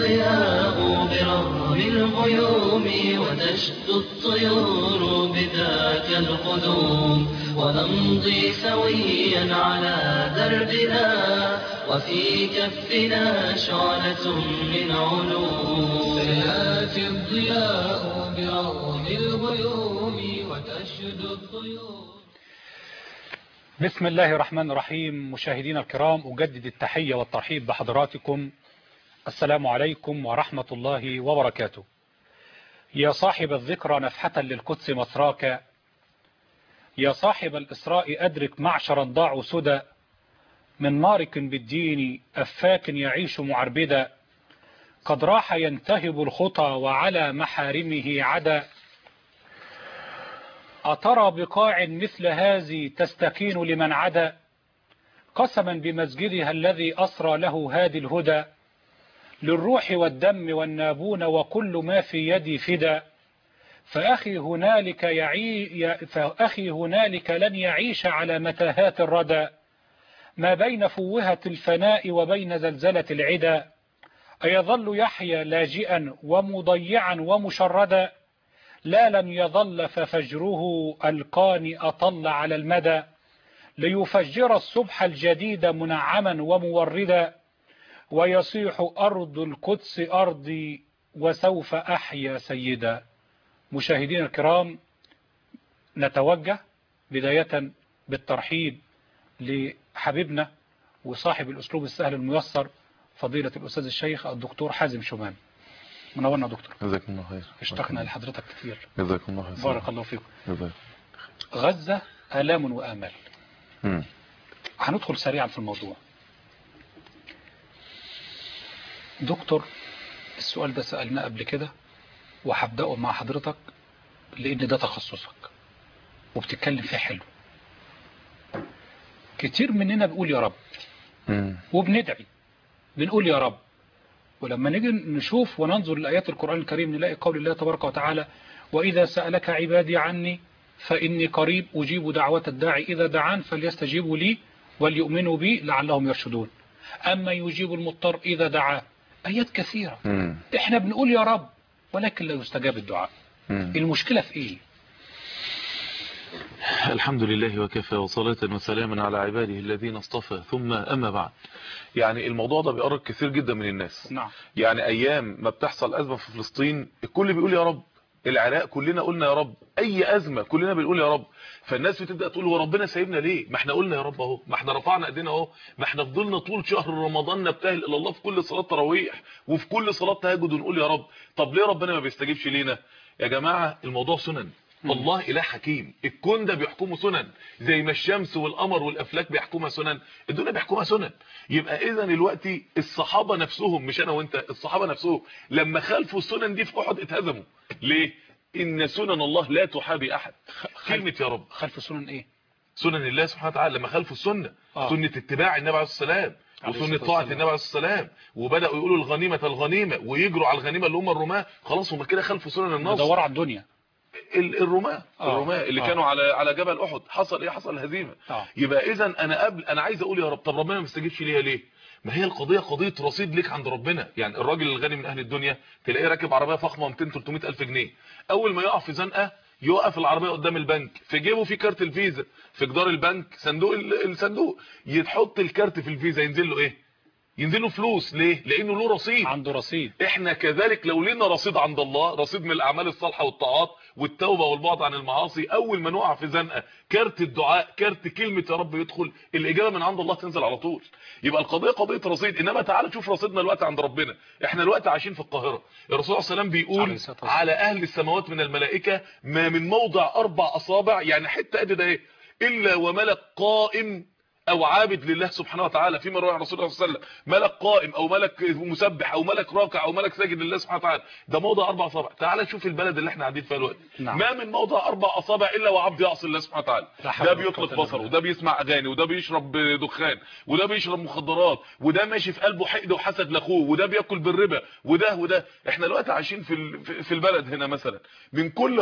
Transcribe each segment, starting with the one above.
الضياء برغم الغيوم وتشدو الطيور بذاك القدوم ونمضي سويا على دربنا وفي كفنا شعلة من علوم سيأتي الضياء برغم الغيوم وتشدو الطيور بسم الله الرحمن الرحيم مشاهدينا الكرام أجدد التحية والترحيب بحضراتكم السلام عليكم ورحمة الله وبركاته يا صاحب الذكرى نفحة للقدس مثراك يا صاحب الإسراء أدرك معشرا ضاعوا سدى من مارك بالدين أفاك يعيش معربدا قد راح ينتهب الخطى وعلى محارمه عدا أترى بقاع مثل هذه تستكين لمن عدا قسما بمسجدها الذي أسرى له هادي الهدى للروح والدم والنابون وكل ما في يدي فدا فأخي هنالك, يعي فأخي هنالك لن يعيش على متاهات الردى ما بين فوهة الفناء وبين زلزلة العدا أيظل يحيى لاجئا ومضيعا ومشردا لا لن يظل ففجره القاني أطل على المدى ليفجر الصبح الجديد منعما وموردا ويصيح أرض القدس أرضي وسوف أحيا سيدا مشاهدين الكرام نتوجه بداية بالترحيب لحبيبنا وصاحب الأسلوب السهل الميسر فضيلة الأستاذ الشيخ الدكتور حازم شومان منورنا دكتور جزاكم الله خير اشتقنا لحضرتك كثير جزاكم الله خير بارك الله فيكم جزاك غزة آلام وآمال مم. هندخل سريعا في الموضوع دكتور السؤال ده سألناه قبل كده وهبدأه مع حضرتك لأن ده تخصصك وبتتكلم فيه حلو كتير مننا بيقول يا رب مم. وبندعي بنقول يا رب ولما نيجي نشوف وننظر لآيات القرآن الكريم نلاقي قول الله تبارك وتعالى وإذا سألك عبادي عني فإني قريب أجيب دعوة الداعي إذا دعان فليستجيبوا لي وليؤمنوا بي لعلهم يرشدون أما يجيب المضطر إذا دعاه آيات كثيرة مم. إحنا بنقول يا رب ولكن لا يستجاب الدعاء مم. المشكلة في إيه الحمد لله وكفى وصلاة وسلاما على عباده الذين اصطفى ثم أما بعد يعني الموضوع ده بيقرب كثير جدا من الناس نعم يعني أيام ما بتحصل أزمة في فلسطين الكل بيقول يا رب العراق كلنا قلنا يا رب اي ازمه كلنا بنقول يا رب فالناس بتبدا تقول هو ربنا سايبنا ليه ما احنا قلنا يا رب اهو ما احنا رفعنا ايدينا اهو ما احنا فضلنا طول شهر رمضان نبتهل الى الله في كل صلاه تراويح وفي كل صلاه تهجد ونقول يا رب طب ليه ربنا ما بيستجيبش لينا يا جماعه الموضوع سنن الله اله حكيم الكون ده بيحكمه سنن زي ما الشمس والقمر والافلاك بيحكمها سنن الدنيا بيحكمها سنن يبقى اذا دلوقتي الصحابه نفسهم مش انا وانت الصحابه نفسهم لما خالفوا السنن دي في احد اتهزموا ليه ان سنن الله لا تحابي احد كلمه يا رب خلف سنن إيه سنن الله سبحانه وتعالى لما خالفوا السنه آه. سنه اتباع النبي عليه السلام عليه وسنه الصلاة طاعه والسلام. النبي عليه السلام وبداوا يقولوا الغنيمه الغنيمه ويجروا على الغنيمه اللي هم الرماه خلاص هم كده خالفوا سنن النصر ندور على الدنيا ال- الرماة آه. الرماة اللي آه. كانوا على على جبل احد حصل ايه حصل هزيمه آه. يبقى اذا انا قبل انا عايز اقول يا رب طب ربنا ما بيستجيبش ليا ليه ما هي القضيه قضيه رصيد ليك عند ربنا يعني الراجل الغني من اهل الدنيا تلاقيه راكب عربيه فخمه 200 300 الف جنيه اول ما يقع في زنقه يوقف العربيه قدام البنك في جيبه في كارت الفيزا في جدار البنك صندوق ال- الصندوق يتحط الكارت في الفيزا ينزل له ايه ينزل له فلوس ليه لانه له رصيد عنده رصيد احنا كذلك لو لنا رصيد عند الله رصيد من الاعمال الصالحه والطاعات والتوبه والبعد عن المعاصي اول ما نقع في زنقه كارت الدعاء كارت كلمه يا رب يدخل الاجابه من عند الله تنزل على طول يبقى القضيه قضيه رصيد انما تعالى شوف رصيدنا الوقت عند ربنا احنا الوقت عايشين في القاهره الرسول صلى الله عليه وسلم عليه بيقول الصلاة والسلام. على اهل السماوات من الملائكه ما من موضع اربع اصابع يعني حته قد ده ايه الا وملك قائم او عابد لله سبحانه وتعالى فيما روى عن رسول الله صلى الله عليه وسلم ملك قائم او ملك مسبح او ملك راكع او ملك ساجد لله سبحانه وتعالى ده موضع اربع اصابع تعال شوف البلد اللي احنا قاعدين فيها دلوقتي نعم. ما من موضع اربع اصابع الا وعبد يعصي الله سبحانه وتعالى لا حول ده ولا قوة بيطلق إلا بصره بالله. وده بيسمع اغاني وده بيشرب دخان وده بيشرب مخدرات وده ماشي في قلبه حقد وحسد لاخوه وده بياكل بالربا وده وده احنا دلوقتي عايشين في ال- في- في البلد هنا مثلا من كل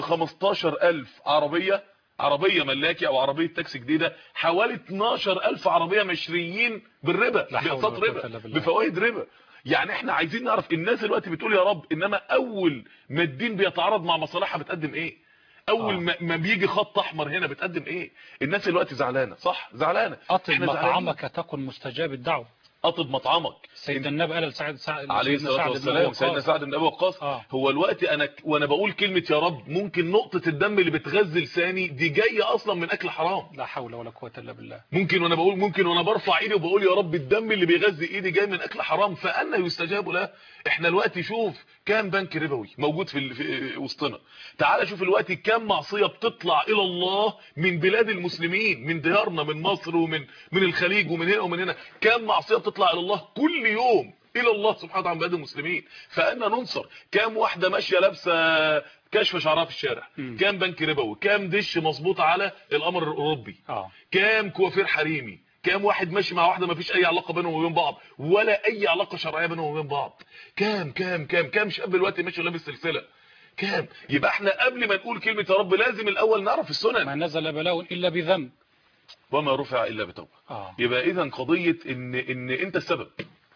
15000 عربيه عربيه ملاكي او عربيه تاكسي جديده حوالي 12000 عربيه مشريين بالربا لا حول باقساط ولا قوة ربا إلا بالله. بفوائد ربا يعني احنا عايزين نعرف الناس دلوقتي بتقول يا رب انما اول ما الدين بيتعارض مع مصالحها بتقدم ايه اول آه. ما ما بيجي خط احمر هنا بتقدم ايه الناس دلوقتي زعلانه صح زعلانه اطب احنا زعلانين. مطعمك تكن مستجاب الدعوه اطب مطعمك سيدنا النبي قال لسعد سعد عليه سيدنا الصلاه سعد بن والسلام وقاص. سيدنا سعد بن ابي وقاص آه. هو الوقت انا ك- وانا بقول كلمه يا رب ممكن نقطه الدم اللي بتغذي لساني دي جايه اصلا من اكل حرام لا حول ولا قوه الا بالله ممكن وانا بقول ممكن وانا برفع ايدي وبقول يا رب الدم اللي بيغذي ايدي جاي من اكل حرام فانا يستجاب له احنا الوقت شوف كام بنك ربوي موجود في, ال- في وسطنا تعال شوف الوقت كام معصيه بتطلع الى الله من بلاد المسلمين من ديارنا من مصر ومن من الخليج ومن هنا ومن هنا كام معصيه بتطلع الى الله كل يوم الى الله سبحانه وتعالى من بلاد المسلمين فانا ننصر كام واحده ماشيه لابسه كشف شعرها في الشارع مم. كام بنك ربوي كام دش مظبوط على الامر الاوروبي اه كام كوافير حريمي كام واحد ماشي مع واحده ما فيش اي علاقه بينهم وبين بعض ولا اي علاقه شرعيه بينهم وبين بعض كام كام كام كام شاب دلوقتي ماشي لابس سلسله كام يبقى احنا قبل ما نقول كلمه يا رب لازم الاول نعرف ما السنن نزل بلاء الا بذنب وما رفع الا بتوبه اه يبقى اذا قضيه ان ان انت السبب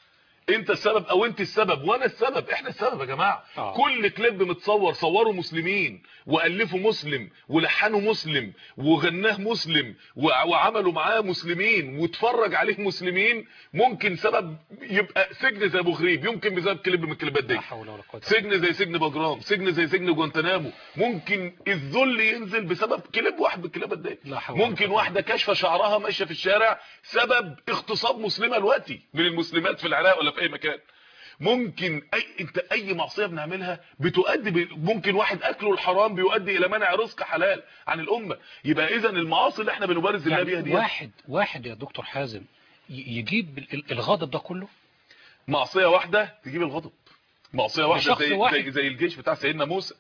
انت السبب او انت السبب وانا السبب احنا السبب يا جماعه آه. كل كليب متصور صوروا مسلمين والفوا مسلم ولحنوا مسلم وغناه مسلم وع- وعملوا معاه مسلمين واتفرج عليه مسلمين ممكن سبب يبقى سجن زي ابو غريب يمكن بسبب كليب من الكليبات دي لا حول ولا قوه إلا سجن زي سجن باجرام سجن زي سجن جوانتنامو ممكن الذل ينزل بسبب كليب واحد من الكليبات دي لا حول ولا ممكن قوة. واحده كاشفه شعرها ماشيه في الشارع سبب اغتصاب مسلمه دلوقتي من المسلمات في العراق ولا في اي مكان ممكن اي انت اي معصيه بنعملها بتؤدي ب... ممكن واحد اكله الحرام بيؤدي الى منع رزق حلال عن الامه يبقى اذا المعاصي اللي احنا بنبارز الله بيها يعني دي واحد واحد يا دكتور حازم ي- يجيب ال- الغضب ده كله معصيه واحده تجيب الغضب معصيه واحده بشخص زي, واحد. زي زي الجيش بتاع سيدنا موسى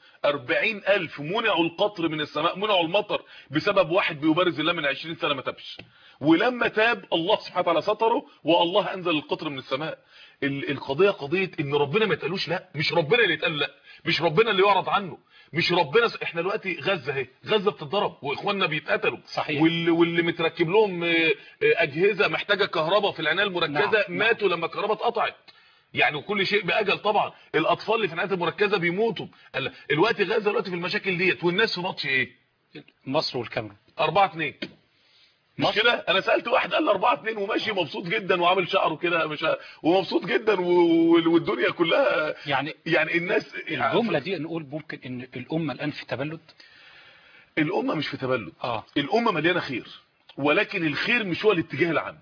40000 منعوا القطر من السماء منعوا المطر بسبب واحد بيبارز الله من 20 سنه ما تابش ولما تاب الله سبحانه وتعالى ستره والله انزل القطر من السماء ال- القضيه قضيه ان ربنا ما يتقالوش لا مش ربنا اللي يتقال لا مش ربنا اللي يعرض عنه مش ربنا س... احنا دلوقتي غزه اهي غزه بتتضرب واخواننا بيتقتلوا صحيح. واللي, واللي متركب لهم آه، آه، اجهزه محتاجه كهرباء في العنايه المركزه نعم، ماتوا لما الكهرباء اتقطعت يعني وكل شيء باجل طبعا الاطفال اللي في العنايه المركزه بيموتوا ال- الوقت غزه دلوقتي في المشاكل ديت والناس في ماتش ايه مصر والكاميرون 4 2 مش مصر. كده انا سالت واحد قال لي 4 2 وماشي مبسوط جدا وعامل شعره كده مش ع- ومبسوط جدا و- والدنيا كلها يعني يعني الناس الجمله دي نقول ممكن ان الامه الان في تبلد الامه مش في تبلد اه الامه مليانه خير ولكن الخير مش هو الاتجاه العام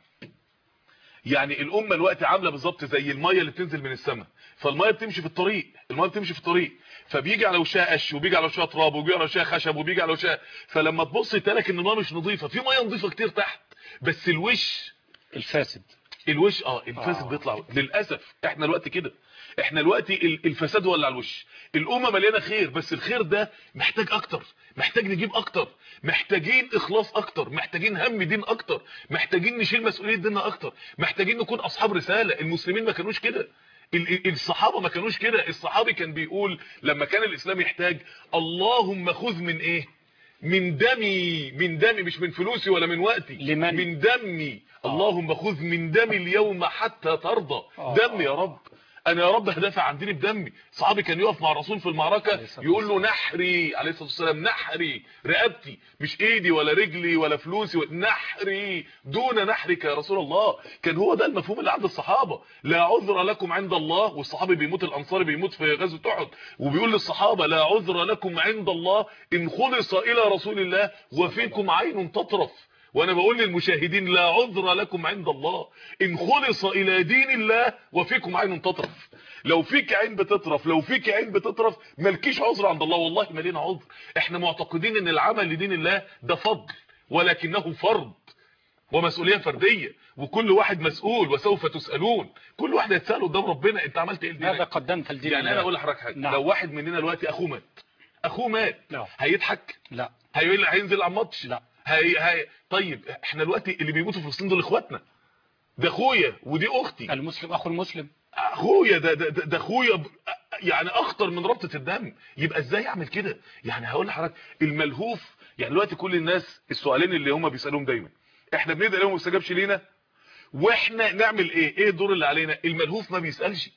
يعني الامه الوقت عامله بالظبط زي الميه اللي بتنزل من السماء فالميه بتمشي في الطريق الميه بتمشي في الطريق فبيجي على وشها قش وبيجي على وشها تراب وبيجي على وشها خشب وبيجي على وشها فلما تبص تلاقي ان الميه مش نظيفه في ميه نظيفه كتير تحت بس الوش الفاسد الوش اه الفاسد آه. بيطلع للاسف احنا الوقت كده احنا الوقت ال- الفساد هو اللي على الوش الامه مليانه خير بس الخير ده محتاج اكتر محتاج نجيب اكتر محتاجين اخلاص اكتر محتاجين هم دين اكتر محتاجين نشيل مسؤوليه ديننا اكتر محتاجين نكون اصحاب رساله المسلمين ما كانوش كده ال- ال- الصحابه ما كانوش كده الصحابي كان بيقول لما كان الاسلام يحتاج اللهم خذ من ايه من دمي من دمي مش من فلوسي ولا من وقتي لمن؟ من دمي اللهم خذ من دمي اليوم حتى ترضى آه. دمي يا رب انا يا رب هدافع عن ديني بدمي صحابي كان يقف مع الرسول في عليه المعركه الصلاة يقول له نحري عليه الصلاه والسلام نحري رقبتي مش ايدي ولا رجلي ولا فلوسي و- نحري دون نحرك يا رسول الله كان هو ده المفهوم اللي عند الصحابه لا عذر لكم عند الله والصحابي بيموت الانصاري بيموت في غزوه احد وبيقول للصحابه لا عذر لكم عند الله ان خلص الى رسول الله وفيكم عين تطرف وانا بقول للمشاهدين لا عذر لكم عند الله ان خلص الى دين الله وفيكم عين تطرف لو فيك عين بتطرف لو فيك عين بتطرف مالكيش عذر عند الله والله ما لينا عذر احنا معتقدين ان العمل لدين الله ده فضل ولكنه فرض ومسؤوليه فرديه وكل واحد مسؤول وسوف تسالون كل واحد هيتسال قدام ربنا انت عملت ايه ماذا لدينك قدمت لدين يعني انا الله؟ اقول لحضرتك حاجه نعم. لو واحد مننا دلوقتي اخوه مات اخوه مات لا هيضحك لا هيقول هينزل على الماتش لا. هي هي طيب احنا دلوقتي اللي بيموتوا في فلسطين دول اخواتنا ده اخويا ودي اختي المسلم اخو المسلم اخويا ده ده ده ده اخويا ب- يعني اخطر من ربطه الدم يبقى ازاي اعمل كده يعني هقول لحضرتك الملهوف يعني دلوقتي كل الناس السؤالين اللي هم بيسالوهم دايما احنا بندعي لهم ما استجابش لينا واحنا نعمل ايه ايه الدور اللي علينا الملهوف ما بيسالش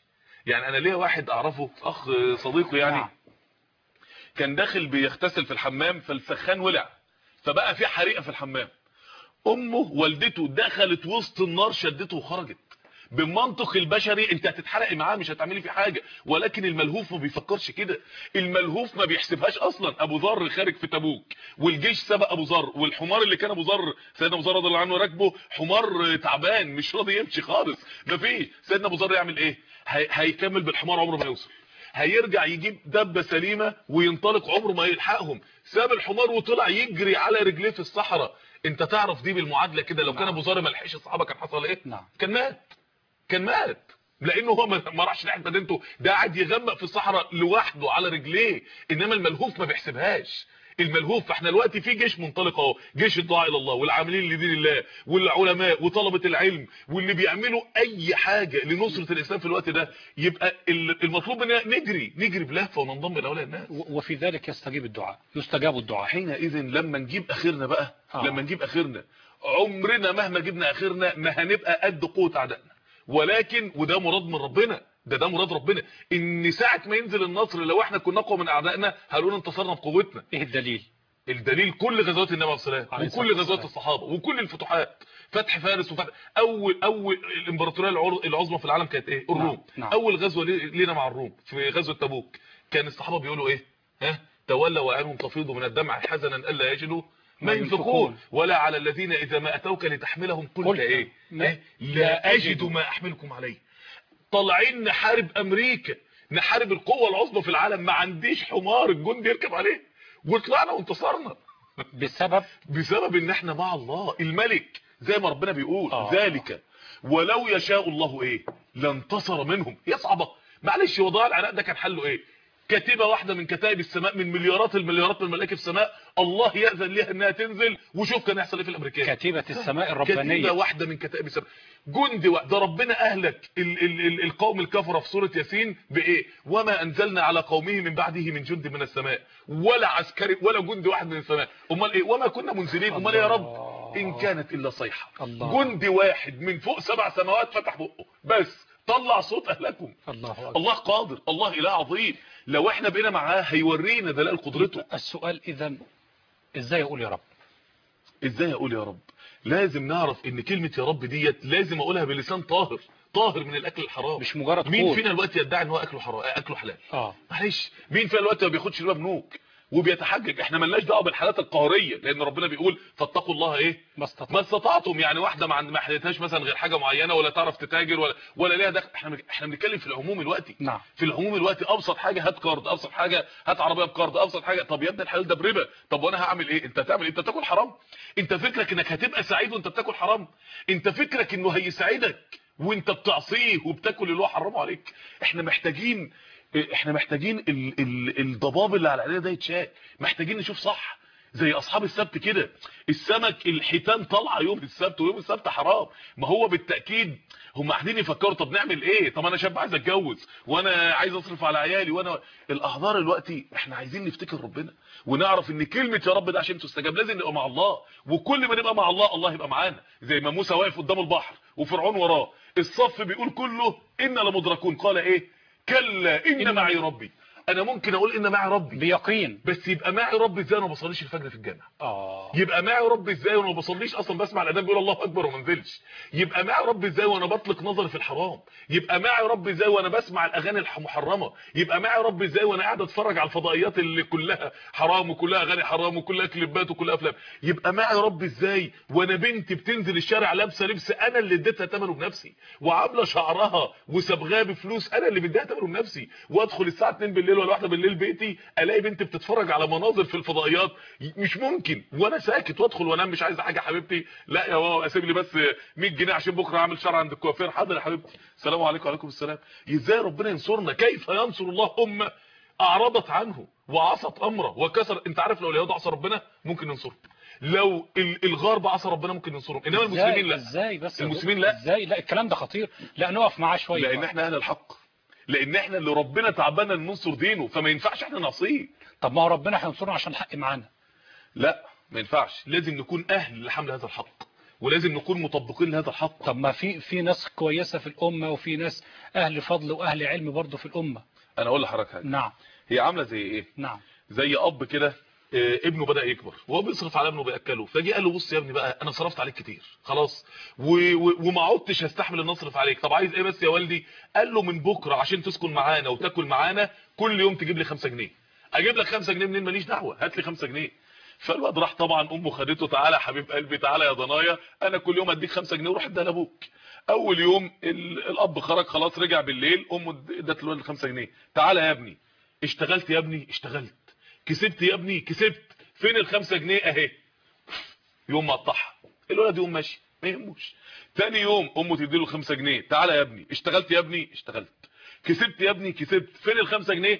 يعني انا ليا واحد اعرفه اخ صديقي يعني نعم. كان داخل بيغتسل في الحمام فالسخان ولع فبقى في حريقه في الحمام امه والدته دخلت وسط النار شدته وخرجت بالمنطق البشري انت هتتحرقي معاه مش هتعملي فيه حاجه ولكن الملهوف ما بيفكرش كده الملهوف ما بيحسبهاش اصلا ابو ذر خارج في تبوك والجيش سبق ابو ذر والحمار اللي كان ابو ذر سيدنا ابو ذر رضي الله عنه راكبه حمار تعبان مش راضي يمشي خالص ما فيش سيدنا ابو ذر يعمل ايه هي... هيكمل بالحمار عمره ما يوصل هيرجع يجيب دبه سليمه وينطلق عمره ما يلحقهم ساب الحمار وطلع يجري على رجليه في الصحراء انت تعرف دي بالمعادله كده لو كان ابو ذر ما لحقش الصحابه كان حصل ايه نعم. كان مات كان مات لانه هو ما ما راحش ناحيه مدينته ده قاعد يغمق في الصحراء لوحده على رجليه انما الملهوف ما بيحسبهاش الملهوف فاحنا دلوقتي في جيش منطلق اهو جيش الدعاء الى الله والعاملين لدين الله والعلماء وطلبه العلم واللي بيعملوا اي حاجه لنصره الاسلام في الوقت ده يبقى ال- المطلوب مننا نجري نجري بلهفه وننضم لاولياء الناس و- وفي ذلك يستجيب الدعاء يستجاب الدعاء حينئذ لما نجيب اخرنا بقى آه. لما نجيب اخرنا عمرنا مهما جبنا اخرنا ما هنبقى قد قوه اعدائنا ولكن وده مراد من ربنا ده ده مراد ربنا ان ساعه ما ينزل النصر لو احنا كنا اقوى من اعدائنا هنقول انتصرنا بقوتنا ايه الدليل الدليل كل غزوات النبي عليه الصلاه عليه والسلام الصلاة وكل غزوات والسلام. الصحابه وكل الفتوحات فتح فارس وفتح اول اول الامبراطوريه العر- العظمى في العالم كانت ايه الروم نعم. اول غزوه لي- لينا مع الروم في غزوه تبوك كان الصحابه بيقولوا ايه ها تولوا وعينهم تفيض من الدمع حزنا الا يجدوا ما ما ينفقون ينفقون. ولا على الذين اذا ما اتوك لتحملهم قلت قلت ايه ما- إيه؟ لا لا أجد. اجد ما احملكم عليه طالعين نحارب امريكا نحارب القوه العظمى في العالم ما عنديش حمار الجندي يركب عليه وطلعنا وانتصرنا بسبب بسبب ان احنا مع الله الملك زي ما ربنا بيقول آه. ذلك ولو يشاء الله ايه لانتصر منهم يصعب معلش وضع العراق ده كان حله ايه كتيبه واحده من كتائب السماء من مليارات المليارات من الملائكه في السماء الله ياذن ليها انها تنزل وشوف كان يحصل ايه في الامريكان كتيبة السماء كتيبه الربانية واحده من كتائب السماء جندي واحد ده ربنا اهلك ال ال ال القوم الكفره في سوره ياسين بايه وما انزلنا على قومه من بعده من جند من السماء ولا عسكري ولا جندي واحد من السماء امال ايه وما كنا منزلين امال إيه يا رب ان كانت الا صيحه الله. جندي واحد من فوق سبع سماوات فتح بقه بس طلع صوت اهلكم الله أكبر الله قادر الله اله عظيم لو احنا بقينا معاه هيورينا دلال قدرته السؤال اذا ازاي اقول يا رب ازاي اقول يا رب لازم نعرف ان كلمة يا رب ديت لازم اقولها بلسان طاهر طاهر من الاكل الحرام مش مجرد مين قول فينا الوقت يدعي ان هو اكله حرام اكله حلال اه معلش مين فينا الوقت ما بياخدش ربا بنوك وبيتحجج احنا ملناش دعوه بالحالات القهريه لان ربنا بيقول فاتقوا الله ايه ما استطاع ما استطعتم يعني واحده ما عند- ما حلتهاش مثلا غير حاجه معينه ولا تعرف تتاجر ولا ولا ليها دخل احنا احنا بنتكلم في العموم الوقتي نعم في العموم الوقت ابسط حاجه هات كارد ابسط حاجه هات عربيه بكارد ابسط حاجه طب يا ابني الحلال ده بربا طب وانا هعمل ايه انت هتعمل ايه انت بتاكل حرام انت فكرك انك هتبقى سعيد وانت بتاكل حرام انت فكرك انه هيسعدك وانت بتعصيه وبتاكل اللي هو حرمه عليك احنا محتاجين احنا محتاجين ال ال الضباب اللي على علينا ده يتشال محتاجين نشوف صح زي اصحاب السبت كده السمك الحيتان طالعه يوم السبت ويوم السبت حرام ما هو بالتاكيد هم قاعدين يفكروا طب نعمل ايه طب انا شاب عايز اتجوز وانا عايز اصرف على عيالي وانا الاحضار دلوقتي احنا عايزين نفتكر ربنا ونعرف ان كلمه يا رب ده عشان تستجاب لازم نبقى مع الله وكل ما نبقى مع الله الله يبقى معانا زي ما موسى واقف قدام البحر وفرعون وراه الصف بيقول كله ان لمدركون قال ايه كلا ان إن- معي ربي انا ممكن اقول ان معي ربي بيقين بس يبقى معي ربي ازاي انا ما بصليش الفجر في الجامع اه يبقى معي ربي ازاي وانا ما بصليش اصلا بسمع الاذان بيقول الله اكبر وما انزلش يبقى معي ربي ازاي وانا بطلق نظري في الحرام يبقى معي ربي ازاي وانا بسمع الاغاني المحرمه يبقى معي ربي ازاي وانا قاعد اتفرج على الفضائيات اللي كلها حرام وكلها اغاني حرام وكلها كليبات وكلها افلام يبقى معي ربي ازاي وانا بنتي بتنزل الشارع لابسه لبس انا اللي اديتها ثمنه بنفسي وعامله شعرها وصبغاه بفلوس انا اللي بديها ثمنه بنفسي وادخل الساعه 2 بالليل ولا 1 بالليل بيتي الاقي بنت بتتفرج على مناظر في الفضائيات مش ممكن وانا ساكت وادخل وانام مش عايز حاجه يا حبيبتي لا يا بابا اسيب لي بس 100 جنيه عشان بكره اعمل شعر عند الكوافير حاضر يا حبيبتي السلام عليكم وعليكم السلام ازاي ربنا ينصرنا كيف ينصر الله امه اعرضت عنه وعصت امره وكسر انت عارف لو اليهود عصى ربنا ممكن ينصرهم لو ال- الغرب عصى ربنا ممكن ينصرهم انما ازاي المسلمين لا ازاي بس يا المسلمين دكتور؟ لا. ازاي لا الكلام ده خطير لا نقف معاه شويه لان بقى. احنا اهل الحق لان احنا اللي ربنا تعبنا ننصر دينه فما ينفعش احنا نعصيه طب ما هو ربنا هينصرنا عشان الحق معانا لا ما ينفعش لازم نكون اهل لحمل هذا الحق ولازم نكون مطبقين لهذا الحق طب ما في في ناس كويسة في الأمة وفي ناس أهل فضل وأهل علم برضه في الأمة انا اقول لحضرتك حاجه نعم هي عامله زي ايه نعم زي اب كده آه، ابنه بدا يكبر وهو بيصرف على ابنه بياكله فجي قال له بص يا ابني بقى انا صرفت عليك كتير خلاص و... و... وما عدتش هستحمل ان اصرف عليك طب عايز ايه بس يا والدي قال له من بكره عشان تسكن معانا وتاكل معانا كل يوم تجيب لي 5 جنيه اجيب لك 5 جنيه منين ماليش دعوه هات لي 5 جنيه فالواد راح طبعا امه خدته تعالى يا حبيب قلبي تعالى يا ضنايا انا كل يوم اديك 5 جنيه وروح اديها لابوك اول يوم ال... الاب خرج خلاص رجع بالليل امه ادت الولد 5 جنيه تعالى يا ابني اشتغلت يا ابني اشتغلت كسبت يا ابني كسبت فين الخمسة جنيه اهي يوم مقطعها الولد يقوم ماشي ما يهموش تاني يوم امه تديله 5 جنيه تعالى يا ابني اشتغلت يا ابني اشتغلت كسبت يا ابني كسبت فين الخمسة جنيه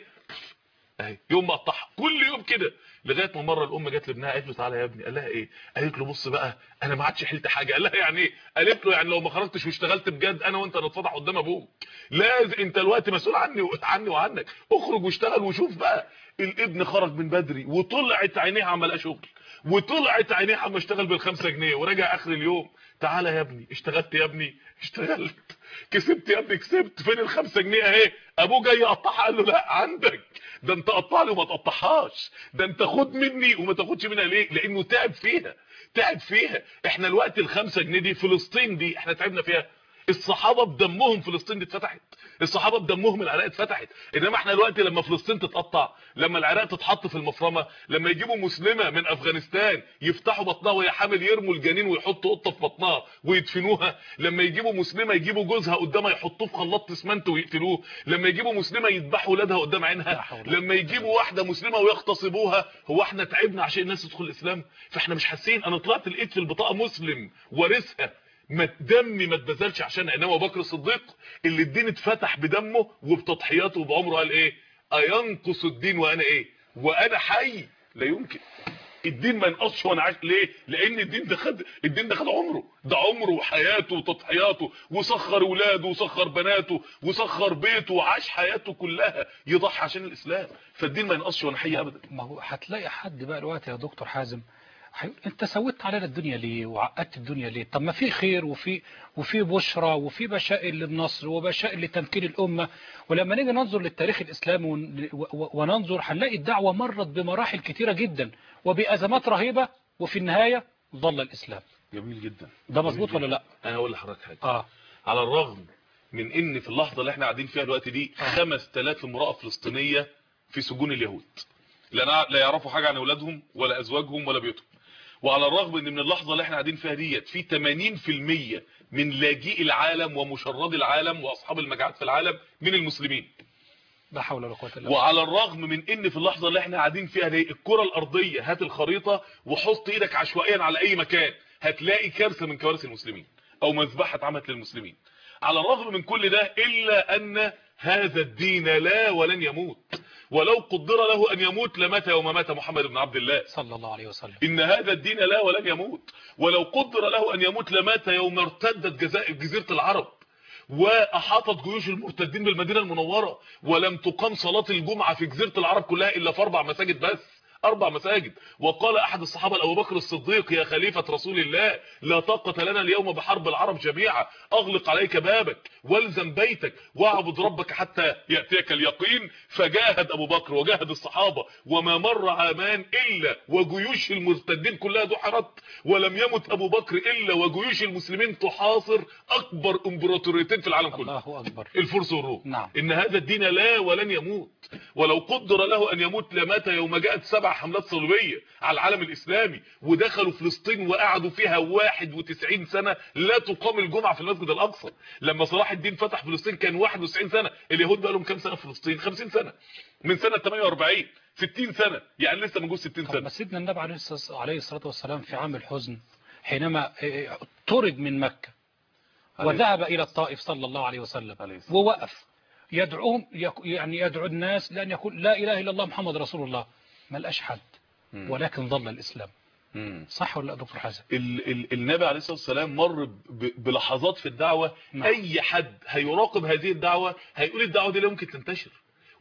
اهي يوم مقطعها كل يوم كده لغايه ما مره الام جت لابنها قالت له تعالى يا ابني قال لها ايه قالت له بص بقى انا ما عادش حلت حاجه قال لها يعني ايه قالت له يعني لو ما خرجتش واشتغلت بجد انا وانت نتفضح قدام ابوك لازم انت الوقت مسؤول عني و- عني وعنك اخرج واشتغل وشوف بقى الابن خرج من بدري وطلعت عينيه عمل لها شغل وطلعت عينيه عم اشتغل بالخمسة جنيه ورجع اخر اليوم تعالى يا ابني اشتغلت يا ابني اشتغلت كسبت يا ابني كسبت فين الخمسة جنيه اهي ابوه جاي يقطعها قال له لا عندك ده انت قطع لي وما تقطعهاش ده انت خد مني وما تاخدش منها ليه لانه تعب فيها تعب فيها احنا الوقت الخمسة جنيه دي فلسطين دي احنا تعبنا فيها الصحابه بدمهم فلسطين دي اتفتحت الصحابه بدمهم العراق اتفتحت انما احنا دلوقتي لما فلسطين تتقطع لما العراق تتحط في المفرمه لما يجيبوا مسلمه من افغانستان يفتحوا بطنها وهي حامل يرموا الجنين ويحطوا قطه في بطنها ويدفنوها لما يجيبوا مسلمه يجيبوا جوزها قدامها يحطوه في خلاط اسمنت ويقتلوه لما يجيبوا مسلمه يذبحوا ولادها قدام لا عينها حول لما يجيبوا واحده مسلمه ويغتصبوها هو احنا تعبنا عشان الناس تدخل الاسلام فاحنا مش حاسين انا طلعت لقيت في البطاقه مسلم وارثها ما دمي ما اتبذلش عشان انما ابو بكر الصديق اللي الدين اتفتح بدمه وبتضحياته وبعمره قال ايه اينقص الدين وانا ايه وانا حي لا يمكن الدين ما ينقصش وانا عايش ليه لان الدين ده خد الدين ده خد عمره ده عمره وحياته وتضحياته وسخر ولاده وسخر بناته وسخر بيته وعاش حياته كلها يضحي عشان الاسلام فالدين ما ينقصش وانا حي ابدا ما هو هتلاقي حد بقى الوقت يا دكتور حازم هيقول انت سويت علينا الدنيا ليه وعقدت الدنيا ليه طب ما في خير وفي وفي بشرى وفي بشائر للنصر وبشائر لتمكين الامه ولما نيجي ننظر للتاريخ الاسلامي ون- و- و- وننظر هنلاقي الدعوه مرت بمراحل كتيره جدا وبازمات رهيبه وفي النهايه ظل الاسلام جميل جدا ده مظبوط جميل ولا جداً. لا انا هقول لحضرتك حاجه اه على الرغم من ان في اللحظه اللي احنا قاعدين فيها دلوقتي دي 5000 امراه فلسطينيه في سجون اليهود لا نع- لا يعرفوا حاجه عن اولادهم ولا ازواجهم ولا بيوتهم وعلى الرغم ان من اللحظه اللي احنا قاعدين فيها ديت في 80% من لاجئي العالم ومشردي العالم واصحاب المجاعات في العالم من المسلمين لا حول ولا قوه الا بالله وعلى الرغم من ان في اللحظه اللي احنا قاعدين فيها دي الكره الارضيه هات الخريطه وحط ايدك عشوائيا على اي مكان هتلاقي كارثه من كوارث المسلمين او مذبحه اتعملت للمسلمين على الرغم من كل ده الا ان هذا الدين لا ولن يموت ولو قدر له ان يموت لمات يوم مات محمد بن عبد الله صلى الله عليه وسلم ان هذا الدين لا ولن يموت ولو قدر له ان يموت لمات يوم ارتدت جزائر جزيره العرب واحاطت جيوش المرتدين بالمدينه المنوره ولم تقام صلاه الجمعه في جزيره العرب كلها الا في اربع مساجد بس اربع مساجد وقال احد الصحابه لابو بكر الصديق يا خليفه رسول الله لا طاقه لنا اليوم بحرب العرب جميعا اغلق عليك بابك والزم بيتك واعبد ربك حتى ياتيك اليقين فجاهد ابو بكر وجاهد الصحابه وما مر عامان الا وجيوش المرتدين كلها دحرت ولم يمت ابو بكر الا وجيوش المسلمين تحاصر اكبر امبراطوريتين في العالم كله الله اكبر الفرس والروم نعم. ان هذا الدين لا ولن يموت ولو قدر له ان يموت لمات يوم جاءت سبع حملات صليبيه على العالم الاسلامي ودخلوا فلسطين وقعدوا فيها 91 سنه لا تقام الجمعه في المسجد الاقصى لما صلاح الدين فتح فلسطين كان 91 سنه اليهود بقى لهم كام سنه في فلسطين 50 سنه من سنه 48 60 سنه يعني لسه موجود 60 طب سنه ما سيدنا النبي عليه الصلاة عليه الصلاة والسلام في عام الحزن حينما آه، طرد من مكة وذهب إلى الطائف صلى الله عليه وسلم عليه الصلاة ووقف يدعوهم يك- يعني يدعو الناس لأن يقول لا إله إلا الله محمد رسول الله ما لقاش حد مم. ولكن ظل الإسلام مم. صح ولا لا دكتور حسن ال ال النبي عليه الصلاه والسلام مر ب- بلحظات في الدعوه نعم. اي حد هيراقب هذه الدعوه هيقول الدعوه دي لا يمكن تنتشر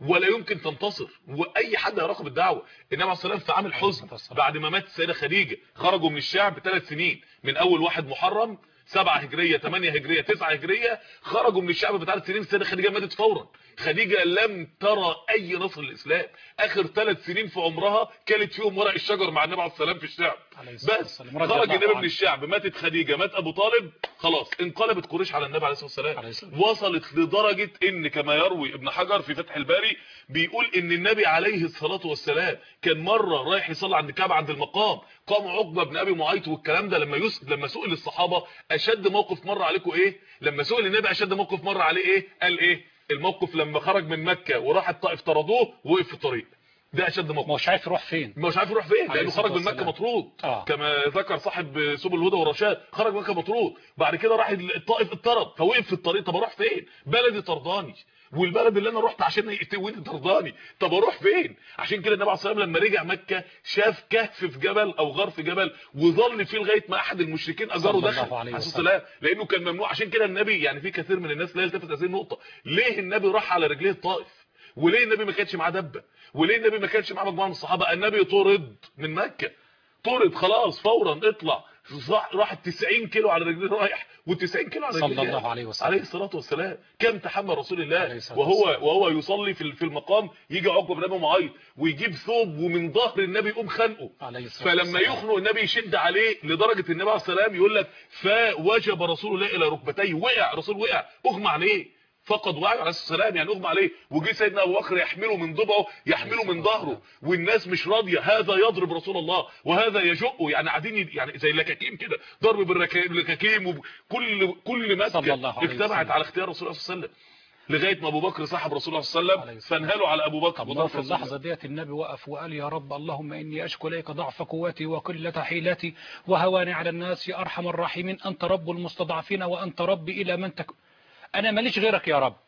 ولا يمكن تنتصر واي حد هيراقب الدعوه النبي عليه الصلاه والسلام في عام الحزن بعد ما مات السيده خديجه خرجوا من الشعب ثلاث سنين من اول واحد محرم سبعة هجرية ثمانية هجرية تسعة هجرية خرجوا من الشعب بثلاث سنين السيدة خديجة ماتت فورا خديجة لم ترى اي نصر للاسلام اخر ثلاث سنين في عمرها كانت فيهم ورق الشجر مع النبي عليه السلام في الشعب عليه الصلاة بس والسلام. رضي خرج الله النبي من عنه. الشعب ماتت خديجة مات ابو طالب خلاص انقلبت قريش على النبي عليه الصلاة عليه والسلام الصلاة وصلت لدرجة ان كما يروي ابن حجر في فتح الباري بيقول ان النبي عليه الصلاة والسلام كان مرة رايح يصلي عند الكعبة عند المقام قام عقبة بن ابي معيط والكلام ده لما يس... لما سئل الصحابة اشد موقف مر عليكم ايه لما سئل النبي اشد موقف مر عليه ايه قال ايه الموقف لما خرج من مكة وراح الطائف طردوه ووقف في الطريق ده اشد موقف ما هوش عارف يروح فين مش عارف يروح فين عليه لانه الصلاة خرج من مكة والسلام. مطرود آه. كما ذكر صاحب سبل الهدى والرشاد خرج من مكة مطرود بعد كده راح الطائف اتطرد فوقف في الطريق طب اروح فين بلدي طرداني والبلد اللي انا رحت عشان يقتويني طرداني طب اروح فين عشان كده النبي عليه الصلاه والسلام لما رجع مكة شاف كهف في جبل او غار في جبل وظل فيه لغايه ما احد المشركين اجره صلى الله دخل عليه عليه وسلم. الصلاه لانه كان ممنوع عشان كده النبي يعني في كثير من الناس لا يلتفت هذه النقطه ليه النبي راح على رجليه الطائف وليه النبي ما كانش معاه دبه وليه النبي ما كانش معاه مجموعه من الصحابه النبي طرد من مكه طرد خلاص فورا اطلع صح- راح 90 كيلو على رجليه رايح و90 كيلو على صلى رجليه الله عليه وسلم. عليه الصلاه والسلام كم تحمل رسول عليه الله الصلاة وهو والسلام. وهو يصلي في في المقام يجي عقبه بن ابي معيط ويجيب ثوب ومن ظهر النبي يقوم خانقه عليه الصلاة فلما والسلام. يخنق النبي يشد عليه لدرجه النبي عليه السلام يقول لك فوجب رسول الله الى ركبتيه وقع رسول وقع اغمى عليه فقد وعي عليه السلام يعني اغمى عليه وجي سيدنا ابو بكر يحمله من ضبعه يحمله من ظهره والناس مش راضيه هذا يضرب رسول الله وهذا يجؤه يعني قاعدين ي- يعني زي اللكاكيم كده ضرب بالركا- بالركاكيم وكل كل صلى الله مكه عليه اجتمعت وسلم. على اختيار رسول الله صلى الله عليه وسلم لغايه ما ابو بكر صاحب رسول الله صلى الله عليه عليه وسلم السلام. فانهلوا على ابو بكر طب ما وضرب في رسول الله. اللحظة ديت النبي وقف وقال يا رب اللهم إني أشكو إليك ضعف قوتي وقلة حيلتي وهواني على الناس يا أرحم الراحمين أنت رب المستضعفين وأنت ربي إلى من تك أنا ماليش غيرك يا رب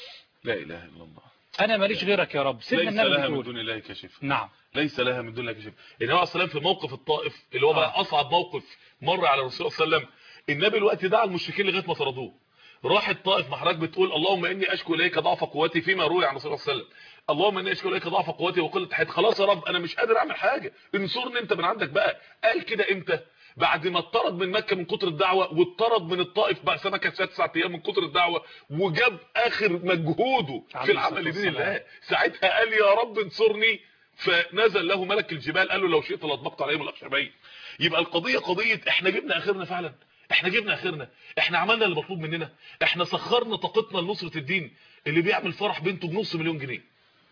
لا اله الا الله أنا ماليش غيرك يا رب سيدنا ليس النبي لها من بيقول دون الله كشف نعم ليس لها من دون الله كشف النبي عليه الصلاه والسلام في موقف الطائف اللي هو بقى اصعب موقف مر على الرسول صلى الله عليه وسلم النبي الوقت دعا المشركين لغايه ما طردوه راح الطائف محرج بتقول اللهم اني اشكو اليك ضعف قوتي فيما روي عن الرسول صلى الله عليه وسلم اللهم اني اشكو اليك ضعف قوتي وقله حياتي خلاص يا رب انا مش قادر اعمل حاجه انصرني انت من عندك بقى قال كده امتى بعد ما اتطرد من مكه من كتر الدعوه واتطرد من الطائف بقى سمكه تسع ايام من كتر الدعوه وجاب اخر مجهوده في عليه العمل الصلاة لدين والسلام. الله ساعتها قال يا رب انصرني فنزل له ملك الجبال قال له لو شئت لاطبقت عليهم الاخشبين يبقى القضيه قضيه احنا جبنا اخرنا فعلا احنا جبنا اخرنا احنا عملنا اللي مطلوب مننا احنا سخرنا طاقتنا لنصره الدين اللي بيعمل فرح بنته بنص مليون جنيه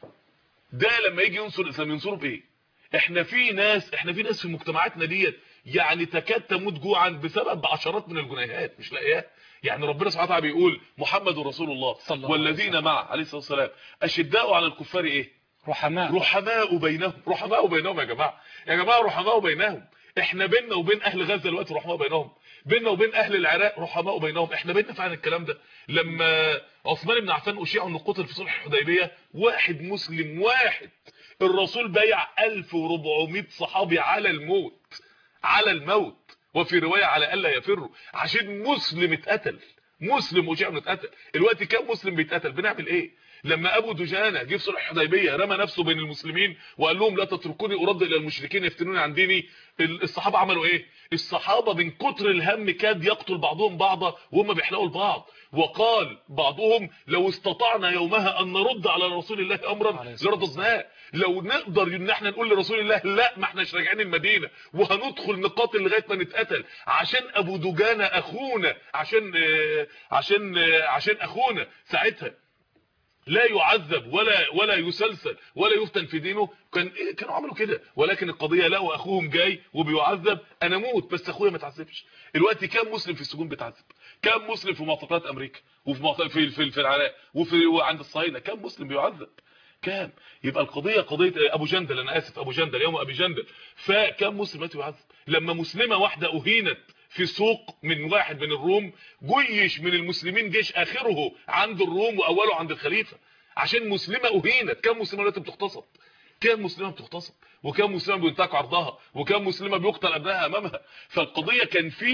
ده لما يجي ينصر الاسلام ينصره بايه احنا في ناس احنا في ناس في مجتمعاتنا ديت يعني تكاد تموت جوعا بسبب عشرات من الجنيهات مش لاقيها يعني ربنا سبحانه وتعالى بيقول محمد رسول الله صلى الله عليه والذين معه عليه الصلاه والسلام اشداء على الكفار ايه رحماء رحماء بينهم رحماء بينهم يا جماعه يا جماعه رحماء بينهم احنا بيننا وبين اهل غزه دلوقتي رحماء بينهم بيننا وبين اهل العراق رحماء بينهم احنا بيننا فعلا الكلام ده لما عثمان بن عفان اشيع انه قتل في صلح الحديبيه واحد مسلم واحد الرسول بايع 1400 صحابي على الموت على الموت وفي روايه على الا يفروا عشان مسلم اتقتل مسلم وشيع انه اتقتل الوقت كام مسلم بيتقتل بنعمل ايه لما ابو دجانه جه في صلح الحديبيه رمى نفسه بين المسلمين وقال لهم لا تتركوني ارد الى المشركين يفتنوني عن ديني ال- الصحابه عملوا ايه الصحابه من كتر الهم كاد يقتل بعضهم بعضا وهم بيحلقوا البعض وقال بعضهم لو استطعنا يومها ان نرد على رسول الله امرا عليه الصلاة لرددناه لو نقدر ان احنا نقول لرسول الله لا ما احناش راجعين المدينه وهندخل نقاتل لغايه ما نتقتل عشان ابو دجانه اخونا عشان آه، عشان آه، عشان اخونا ساعتها لا يعذب ولا ولا يسلسل ولا يفتن في دينه كان إيه كانوا عملوا كده ولكن القضيه لقوا اخوهم جاي وبيعذب انا اموت بس اخويا ما تعذبش الوقت كام مسلم في السجون بيتعذب كام مسلم في معتقلات امريكا وفي معت- في في, في العراق وفي وعند الصهاينه كام مسلم بيعذب كام يبقى القضيه قضيه ابو جندل انا اسف ابو جندل يوم ابي جندل فكام مسلم مات يعذب لما مسلمه واحده اهينت في سوق من واحد من الروم جيش من المسلمين جيش اخره عند الروم واوله عند الخليفه عشان مسلمه اهينت كم مسلمه دلوقتي بتغتصب كم مسلمه بتغتصب وكم مسلمه بينتهك عرضها وكم مسلمه بيقتل ابنائها امامها فالقضيه كان في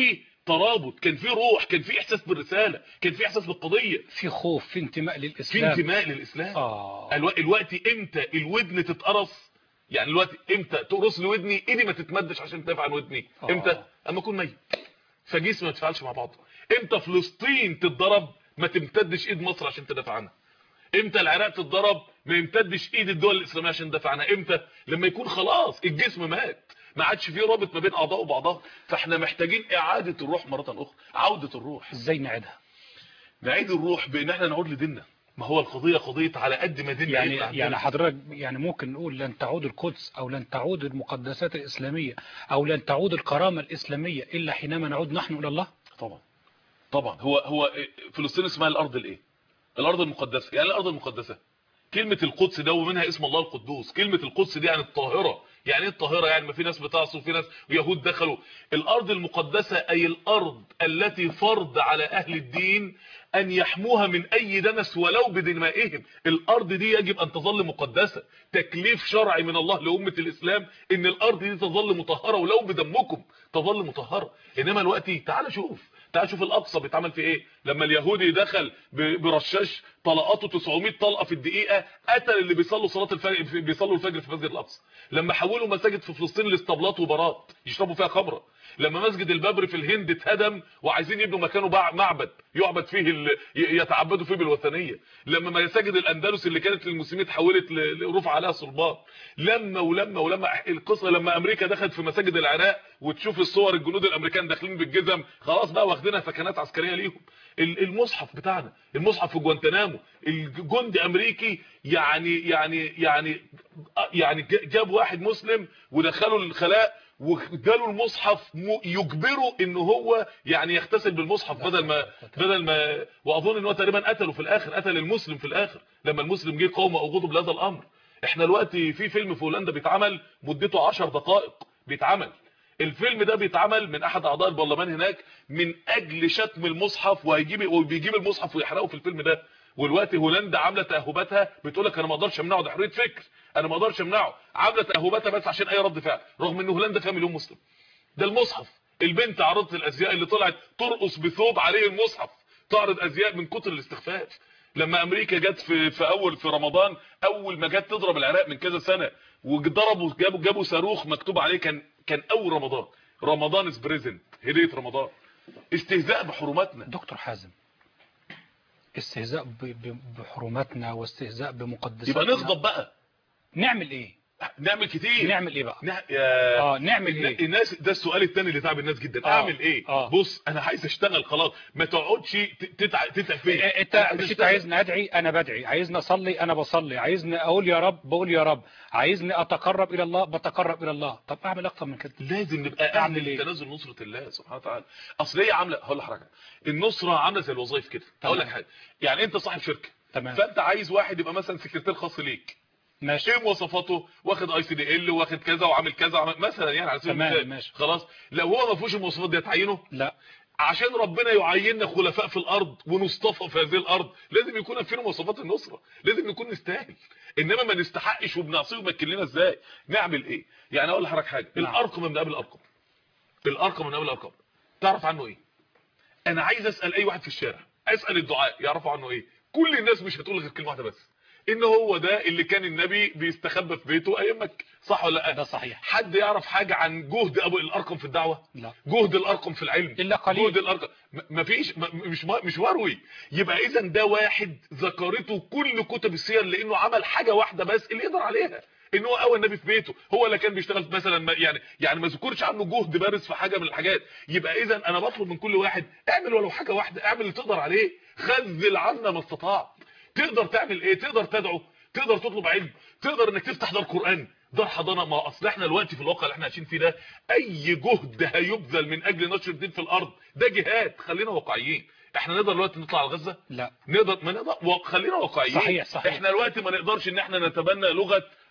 ترابط كان في روح كان في احساس بالرساله كان في احساس بالقضيه في خوف في انتماء في للاسلام انتماء للاسلام اه الو... الوقت امتى الودن تتقرص يعني الوقت امتى تقرص لي ودني ايدي ما تتمدش عشان تدافع عن ودني آه. امتى اما اكون ميت فجسمي ما يتفاعلش مع بعضه امتى فلسطين تتضرب ما تمتدش ايد مصر عشان تدافع عنها امتى العراق تتضرب ما يمتدش ايد الدول الاسلاميه عشان تدافع عنها امتى لما يكون خلاص الجسم مات ما عادش فيه رابط ما بين اعضاء وبعضها فاحنا محتاجين اعاده الروح مره اخرى عوده الروح ازاي نعيدها نعيد الروح بان احنا نعود لديننا ما هو القضيه قضيه على قد ما ديننا يعني يطلع يعني عندنا. حضرتك يعني ممكن نقول لن تعود القدس او لن تعود المقدسات الاسلاميه او لن تعود الكرامه الاسلاميه الا حينما نعود نحن الى الله طبعا طبعا هو هو فلسطين اسمها الارض الايه الارض المقدسه يعني الارض المقدسه كلمه القدس ده ومنها اسم الله القدوس كلمه القدس دي يعني الطاهره يعني ايه الطاهره يعني ما في ناس بتعصي وفي ناس ويهود دخلوا الارض المقدسه اي الارض التي فرض على اهل الدين ان يحموها من اي دنس ولو بدمائهم الارض دي يجب ان تظل مقدسه تكليف شرعي من الله لامه الاسلام ان الارض دي تظل مطهره ولو بدمكم تظل مطهره انما الوقت تعال شوف تعال شوف الاقصى بيتعمل في ايه لما اليهودي دخل ب- برشاش طلقاته 900 طلقه في الدقيقه قتل اللي بيصلوا صلاه الفجر بيصلوا الفجر في مسجد الاقصى لما حولوا مساجد في فلسطين لاسطبلات وبارات يشربوا فيها خمره لما مسجد الببر في الهند اتهدم وعايزين يبنوا مكانه بع- معبد يعبد فيه ال... ي- يتعبدوا فيه بالوثنيه لما مساجد الاندلس اللي كانت للمسلمين اتحولت ل- لرفع عليها صلبان لما ولما ولما القصه لما امريكا دخلت في مساجد العراق وتشوف الصور الجنود الامريكان داخلين بالجزم خلاص بقى واخدينها سكنات عسكريه ليهم ال- المصحف بتاعنا المصحف في جوانتنامو الجندي امريكي يعني يعني يعني يعني ج- جاب واحد مسلم ودخله الخلاء واداله المصحف م- يجبره ان هو يعني يغتسل بالمصحف بدل ما بدل ما واظن ان هو تقريبا قتله في الاخر قتل المسلم في الاخر لما المسلم جه قوم او غضب لهذا الامر احنا دلوقتي في فيلم في هولندا بيتعمل مدته 10 دقائق بيتعمل الفيلم ده بيتعمل من احد اعضاء البرلمان هناك من اجل شتم المصحف وهيجيب وبيجيب المصحف ويحرقه في الفيلم ده والوقت هولندا عامله تاهباتها بتقول لك انا ما اقدرش امنعه ده حريه فكر انا ما اقدرش امنعه عامله تاهباتها بس عشان اي رد فعل رغم ان هولندا فيها مليون مسلم ده المصحف البنت عرضت الازياء اللي طلعت ترقص بثوب عليه المصحف تعرض ازياء من كتر الاستخفاف لما امريكا جت في في اول في رمضان اول ما جت تضرب العراق من كذا سنه وضربوا جابوا جابوا صاروخ مكتوب عليه كان كان اول رمضان رمضان از بريزنت هديه رمضان استهزاء بحرماتنا دكتور حازم استهزاء ب- ب- بحرماتنا واستهزاء بمقدساتنا يبقى نغضب بقى نعمل ايه نعمل كتير نعمل ايه بقى نع... يا... اه نعمل الن- ايه الناس ده السؤال الثاني اللي تعب الناس جدا آه. اعمل ايه آه. بص انا عايز اشتغل خلاص ما تقعدش ت- تتعب تتعب فيا إيه، انت أنا عايز مش انت أشتغل. عايزني ادعي انا بدعي عايزني اصلي انا بصلي عايزني اقول يا رب بقول يا رب عايزني اتقرب الى الله بتقرب الى الله طب اعمل اكتر من كده لازم نبقى أعمل اهل إيه؟ لتنازل نصرة الله سبحانه وتعالى اصل هي عامله هقول لحضرتك النصرة عامله زي الوظائف كده هقول لك حاجه يعني انت صاحب شركه تمام فانت عايز واحد يبقى مثلا سكرتير خاص ليك ماشي ايه مواصفاته واخد اي سي دي ال واخد كذا وعامل كذا وعامل مثلا يعني على سبيل تمام، المثال ماشي. خلاص لو هو ما فيهوش المواصفات دي هتعينه لا عشان ربنا يعيننا خلفاء في الارض ونصطفى في هذه الارض لازم يكون فينا مواصفات النصره لازم نكون نستاهل انما ما نستحقش وبنعصيه ومكن لنا ازاي نعمل ايه يعني اقول لحضرتك حاجه نعم. الارقم من قبل الارقم الارقم من قبل الارقم تعرف عنه ايه انا عايز اسال اي واحد في الشارع اسال الدعاء يعرفوا عنه ايه كل الناس مش هتقول غير كلمه واحده بس ان هو ده اللي كان النبي بيستخبى في بيته ايام مكه صح ولا لا ده صحيح حد يعرف حاجه عن جهد ابو الارقم في الدعوه لا جهد الارقم في العلم الا قليل جهد الارقم م- مفيش م- مش مش مروي يبقى اذا ده واحد ذكرته كل كتب السير لانه عمل حاجه واحده بس اللي يقدر عليها ان هو اول نبي في بيته هو اللي كان بيشتغل مثلا ما- يعني يعني ما ذكرش عنه جهد بارز في حاجه من الحاجات يبقى اذا انا بطلب من كل واحد اعمل ولو حاجه واحده اعمل اللي تقدر عليه خذل عنا ما استطعت تقدر تعمل ايه تقدر تدعو تقدر تطلب علم تقدر انك تفتح دار قران دار حضانه ما اصل احنا دلوقتي في الواقع اللي احنا عايشين فيه ده اي جهد هيبذل من اجل نشر الدين في الارض ده جهاد خلينا واقعيين احنا نقدر دلوقتي نطلع على غزه لا نقدر ما نقدر و- خلينا واقعيين صحيح، صحيح. احنا دلوقتي ما نقدرش ان احنا نتبنى لغه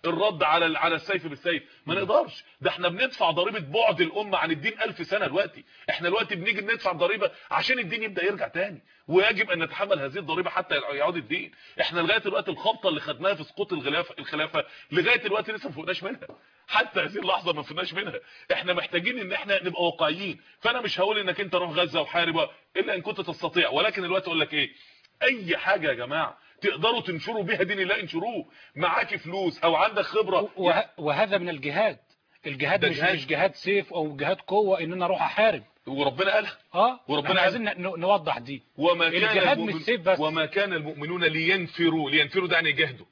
الرد على ال- على السيف بالسيف ما نقدرش ده احنا بندفع ضريبه بعد الامه عن الدين ألف سنه دلوقتي احنا دلوقتي بنيجي ندفع ضريبه عشان الدين يبدا يرجع تاني ويجب ان نتحمل هذه الضريبه حتى يعود الدين احنا لغايه دلوقتي الخبطه اللي خدناها في سقوط الخلافه الخلافه لغايه دلوقتي لسه ما فوقناش منها حتى هذه اللحظه ما فوقناش منها احنا محتاجين ان احنا نبقى واقعيين فانا مش هقول انك انت روح غزه وحارب الا ان كنت تستطيع ولكن دلوقتي اقول لك ايه اي حاجه يا جماعه تقدروا تنشروا بيها دين الله انشروه معاك فلوس او عندك خبره وه... وهذا من الجهاد الجهاد ده مش جهاد. مش جهاد سيف او جهاد قوه ان انا اروح احارب وربنا قالها اه وربنا احنا قال- عايزين ن- نوضح دي وما كان الجهاد المؤمن- مش سيف بس. وما كان المؤمنون لينفروا لينفروا ده يعني يجاهدوا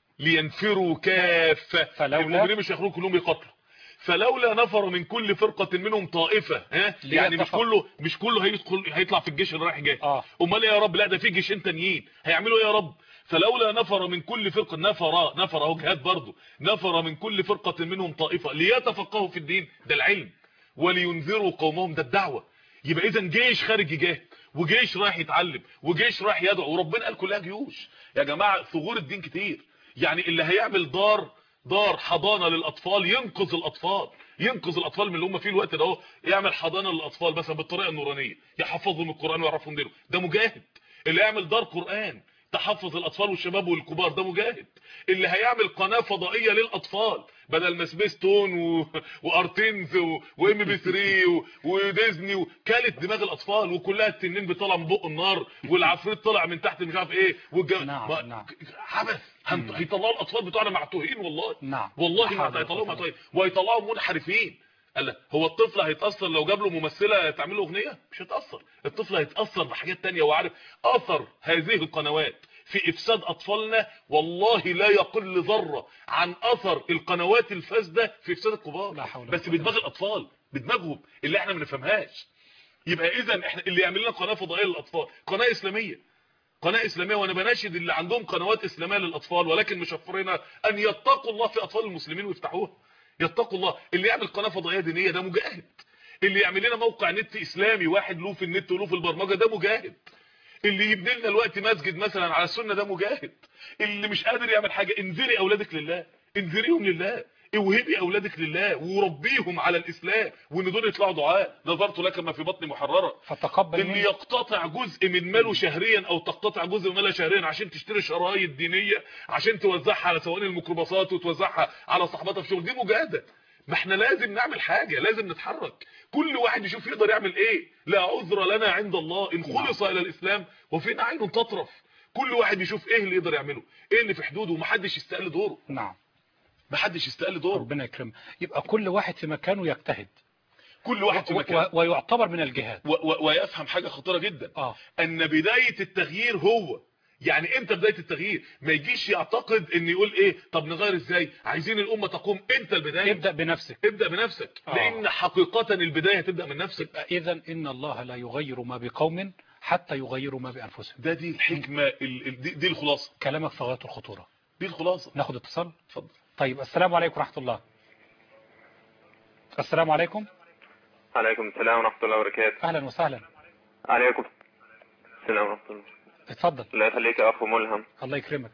لينفروا كافه فلولا- المؤمنين مش هيخرجوا كلهم يقاتلوا فلولا نفر من كل فرقه منهم طائفه ها يعني مش ليتفق- كله مش كله هيدخل هيطلع في الجيش اللي رايح جاي اه امال إيه يا رب لا ده في جيشين تانيين هيعملوا ايه يا رب فلولا نفر من كل فرقه نفر نفر اهو جهاد برضه نفر من كل فرقه منهم طائفه ليتفقهوا في الدين ده العلم ولينذروا قومهم ده الدعوه يبقى اذا جيش خارج يجاهد وجيش رايح يتعلم وجيش رايح يدعو وربنا قال كلها جيوش يا جماعه ثغور الدين كتير يعني اللي هيعمل دار دار حضانه للاطفال ينقذ الاطفال ينقذ الاطفال من اللي هم فيه الوقت ده اهو يعمل حضانه للاطفال مثلا بالطريقه النورانيه يحفظهم القران ويعرفهم دينهم ده مجاهد اللي يعمل دار قران تحفظ الاطفال والشباب والكبار ده مجاهد اللي هيعمل قناه فضائيه للاطفال بدل ما سبيستون و... وارتينز و... وام بي 3 و... وديزني وكالت دماغ الاطفال وكلها التنين بيطلع من بق النار والعفريت طلع من تحت مش عارف ايه والج... نعم، ما... نعم. عبث هن... هيطلعوا الاطفال بتوعنا معتوهين والله نعم والله لا ما حول ولا هيطلعوا قوة معتوهين وهيطلعوا منحرفين قال لك هو الطفل هيتاثر لو جاب له ممثله تعمل له اغنيه مش هيتاثر الطفل هيتاثر بحاجات تانية وعارف اثر هذه القنوات في افساد اطفالنا والله لا يقل ذره عن اثر القنوات الفاسده في افساد الكبار لا حول ولا بس قوة بدماغ الاطفال بدماغهم اللي احنا ما نفهمهاش يبقى اذا احنا اللي يعمل لنا قناه فضائيه للاطفال قناه اسلاميه قناه اسلاميه وانا بناشد اللي عندهم قنوات اسلاميه للاطفال ولكن مشفرينها ان يتقوا الله في اطفال المسلمين ويفتحوها يتقوا الله اللي يعمل قناه فضائيه دينيه ده مجاهد اللي يعمل لنا موقع نت اسلامي واحد له في النت وله في البرمجه ده مجاهد اللي يبني لنا دلوقتي مسجد مثلا على السنه ده مجاهد اللي مش قادر يعمل حاجه انذري اولادك لله انذريهم لله اوهبي اولادك لله وربيهم على الاسلام وان دول يطلعوا دعاء نظرت لك ما في بطني محرره فتقبل اللي مني يقتطع جزء من ماله شهريا او تقتطع جزء من مالها شهريا عشان تشتري شرايط دينيه عشان توزعها على سواقين الميكروباصات وتوزعها على صاحباتها في شغل دي مجاهده ما احنا لازم نعمل حاجه لازم نتحرك كل واحد يشوف يقدر يعمل ايه لا عذر لنا عند الله ان خلص الى الاسلام وفينا عين تطرف كل واحد يشوف ايه اللي يقدر يعمله ايه اللي في حدوده ومحدش يستقل دوره نعم محدش يستقل دوره ربنا يكرمه يبقى كل واحد في مكانه يجتهد كل واحد في و- مكانه و- ويعتبر من الجهاد و- و- ويفهم حاجه خطيره جدا اه ان بداية التغيير هو يعني امتى بداية التغيير ما يجيش يعتقد ان يقول ايه طب نغير ازاي عايزين الامة تقوم انت البداية ابدأ بنفسك ابدأ بنفسك آه. لان حقيقة البداية هتبدأ من نفسك اذا ان الله لا يغير ما بقوم حتى يغيروا ما بانفسهم ده دي الحكمة ال- ال- دي, دي الخلاصة كلامك في غايه الخطوره دي الخلاصة ناخد اتصال اتفضل طيب السلام عليكم ورحمه الله السلام عليكم عليكم السلام ورحمة الله وبركاته اهلا وسهلا عليكم السلام ورحمة الله اتفضل الله يخليك يا أخ ملهم الله يكرمك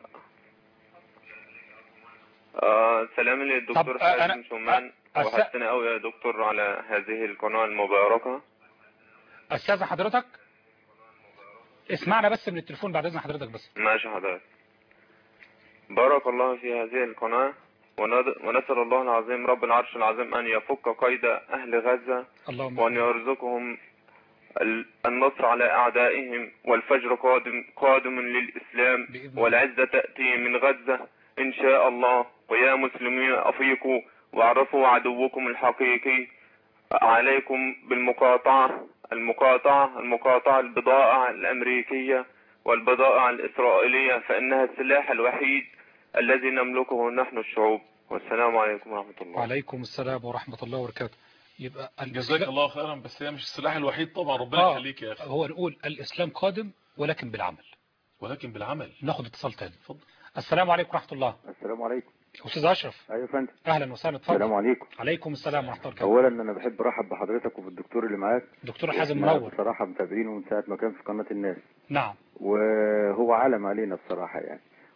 آه سلام للدكتور طب، آه، أنا- حازم شومان آه، أس- وحسنا قوي يا دكتور على هذه القناة المباركة استاذن حضرتك اسمعنا بس من التليفون بعد اذن حضرتك بس ماشي حضرتك بارك الله في هذه القناة وند- ونسأل الله العظيم رب العرش العظيم أن يفك قيد أهل غزة اللهم وأن يرزقهم ال- النصر على أعدائهم والفجر قادم قادم للإسلام بإذن الله. والعزة تأتي من غزة إن شاء الله ويا مسلمين أفيقوا واعرفوا عدوكم الحقيقي عليكم بالمقاطعة المقاطعة المقاطعة البضائع الأمريكية والبضائع الإسرائيلية فإنها السلاح الوحيد الذي نملكه نحن الشعوب والسلام عليكم ورحمة الله وعليكم السلام ورحمه الله وبركاته يبقى جزاك الإسلام- الله خيرا بس هي مش السلاح الوحيد طبعا ربنا آه. يخليك يا اخي هو نقول الاسلام قادم ولكن بالعمل ولكن بالعمل ناخد اتصال تاني اتفضل السلام عليكم ورحمه الله السلام عليكم استاذ اشرف ايوه يا فندم اهلا وسهلا السلام اتفضل عليكم عليكم السلام ورحمه الله وبركاته اولا انا بحب ارحب بحضرتك وبالدكتور اللي معاك دكتور حازم إحنا منور بصراحه متابعينه من ساعه ما كان في قناه الناس نعم وهو علم علينا بصراحه يعني